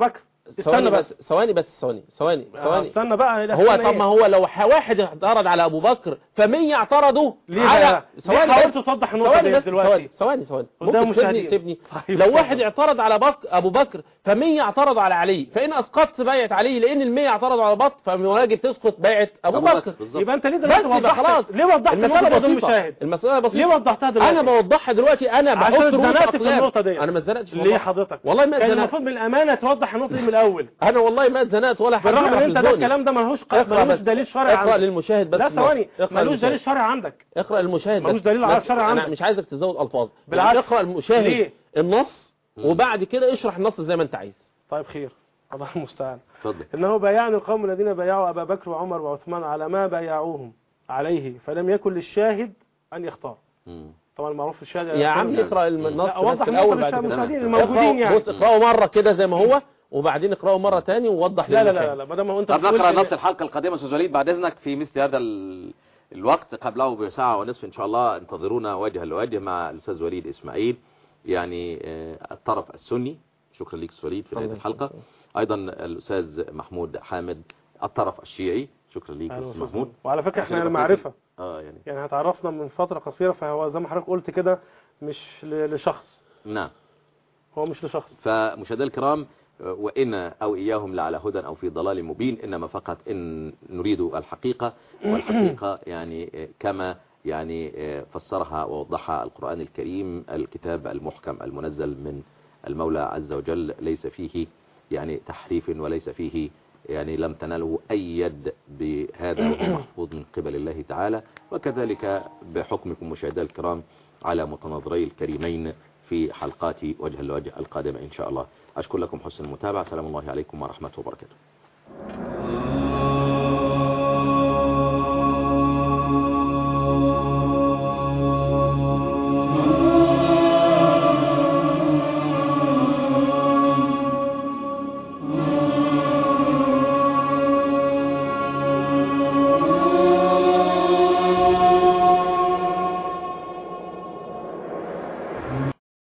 ثواني بس. بس ثواني بس ثواني ثواني آه، ثواني استنى بقى لا، هو استنى طب إيه؟ ما هو لو ح- واحد اعترض على ابو بكر فمية اعترضوا ليه على بقى؟ ليه ثواني حاولت بس. توضح النقطة ثواني دي بس دلوقتي؟ ثواني ثواني ثواني قدام ممكن تسيبني المشاهدين. تسيبني طيب، لو اتفضل. واحد اعترض على بك ابو بكر فمية اعترض على علي فان اسقطت بيعة علي لان المية اعترضوا على بكر فمن واجب تسقط بيعة ابو, أبو بكر، بكر بالظبط. يبقى انت ليه بس دلوقتي يبقى وضحت خلاص ليه وضحت النقطة المسألة بدون بسيطة مشاهد المسألة بسيطة ليه وضحتها دلوقتي انا بوضحها دلوقتي انا بحط عشان رؤوس اتزنقت في أقلام. النقطة دي انا ما اتزنقتش في ليه الموضوع. حضرتك والله ما كان اتزنقت المفروض من الامانة توضح النقطة دي من الاول انا والله ما اتزنقت ولا حاجة بالرغم ان انت ده حفظوني. الكلام ده ملهوش اقرأ ملوش بس. دليل شرعي اقرأ عندك للمشاهد بس لا ثواني اقرأ ملوش للمشاهد. دليل شرعي عندك اقرأ المشاهد ملوش بس. دليل ما- على الشرع انا عندك. مش عايزك تزود الفاظ بالعكس. اقرأ المشاهد ليه؟ النص وبعد كده اشرح النص زي ما انت عايز طيب خير الله المستعان اتفضل انه بايعني القوم الذين بايعوا ابا بكر وعمر وعثمان على ما بايعوهم عليه فلم يكن للشاهد ان يختار مم. طبعا معروف الشاهد يا عم نعم. اقرأ الم- النص لا بس اوضح الاول النقطة بعد كده للمشاهدين تمام. الموجودين يعني بص اقرأه مرة كده زي ما هو وبعدين اقرأه مرة تاني ووضح لا لا للمشاهد. لا لا ما دام هو انت طب بتقول نقرأ إن- نص الحلقة القادمة أستاذ وليد بعد إذنك في مثل هذا ال- الوقت قبله بساعة ونصف إن شاء الله انتظرونا وجها لوجه مع الأستاذ وليد إسماعيل يعني آه، الطرف السني شكرا لك أستاذ وليد في هذه الله الحلقة يسلمك. أيضا الأستاذ محمود حامد الطرف الشيعي شكرا لك أهلا أستاذ وسهلا. محمود وعلى فكرة احنا عشان يبقى معرفة اه يعني يعني هتعرفنا من فترة قصيرة فهو زي ما حضرتك قلت كده مش ل- لشخص نعم هو مش لشخص فمشاهدينا الكرام وإن أو إياهم لعلى هدى أو في ضلال مبين إنما فقط إن نريد الحقيقة والحقيقة يعني كما يعني فسرها ووضحها القرآن الكريم الكتاب المحكم المنزل من المولى عز وجل ليس فيه يعني تحريف وليس فيه يعني لم تناله أي يد بهذا وهو محفوظ من قبل الله تعالى وكذلك بحكمكم مشاهدينا الكرام على متناظري الكريمين في حلقات وجه الوجه القادمة إن شاء الله أشكر لكم حسن المتابعة سلام الله عليكم ورحمة وبركاته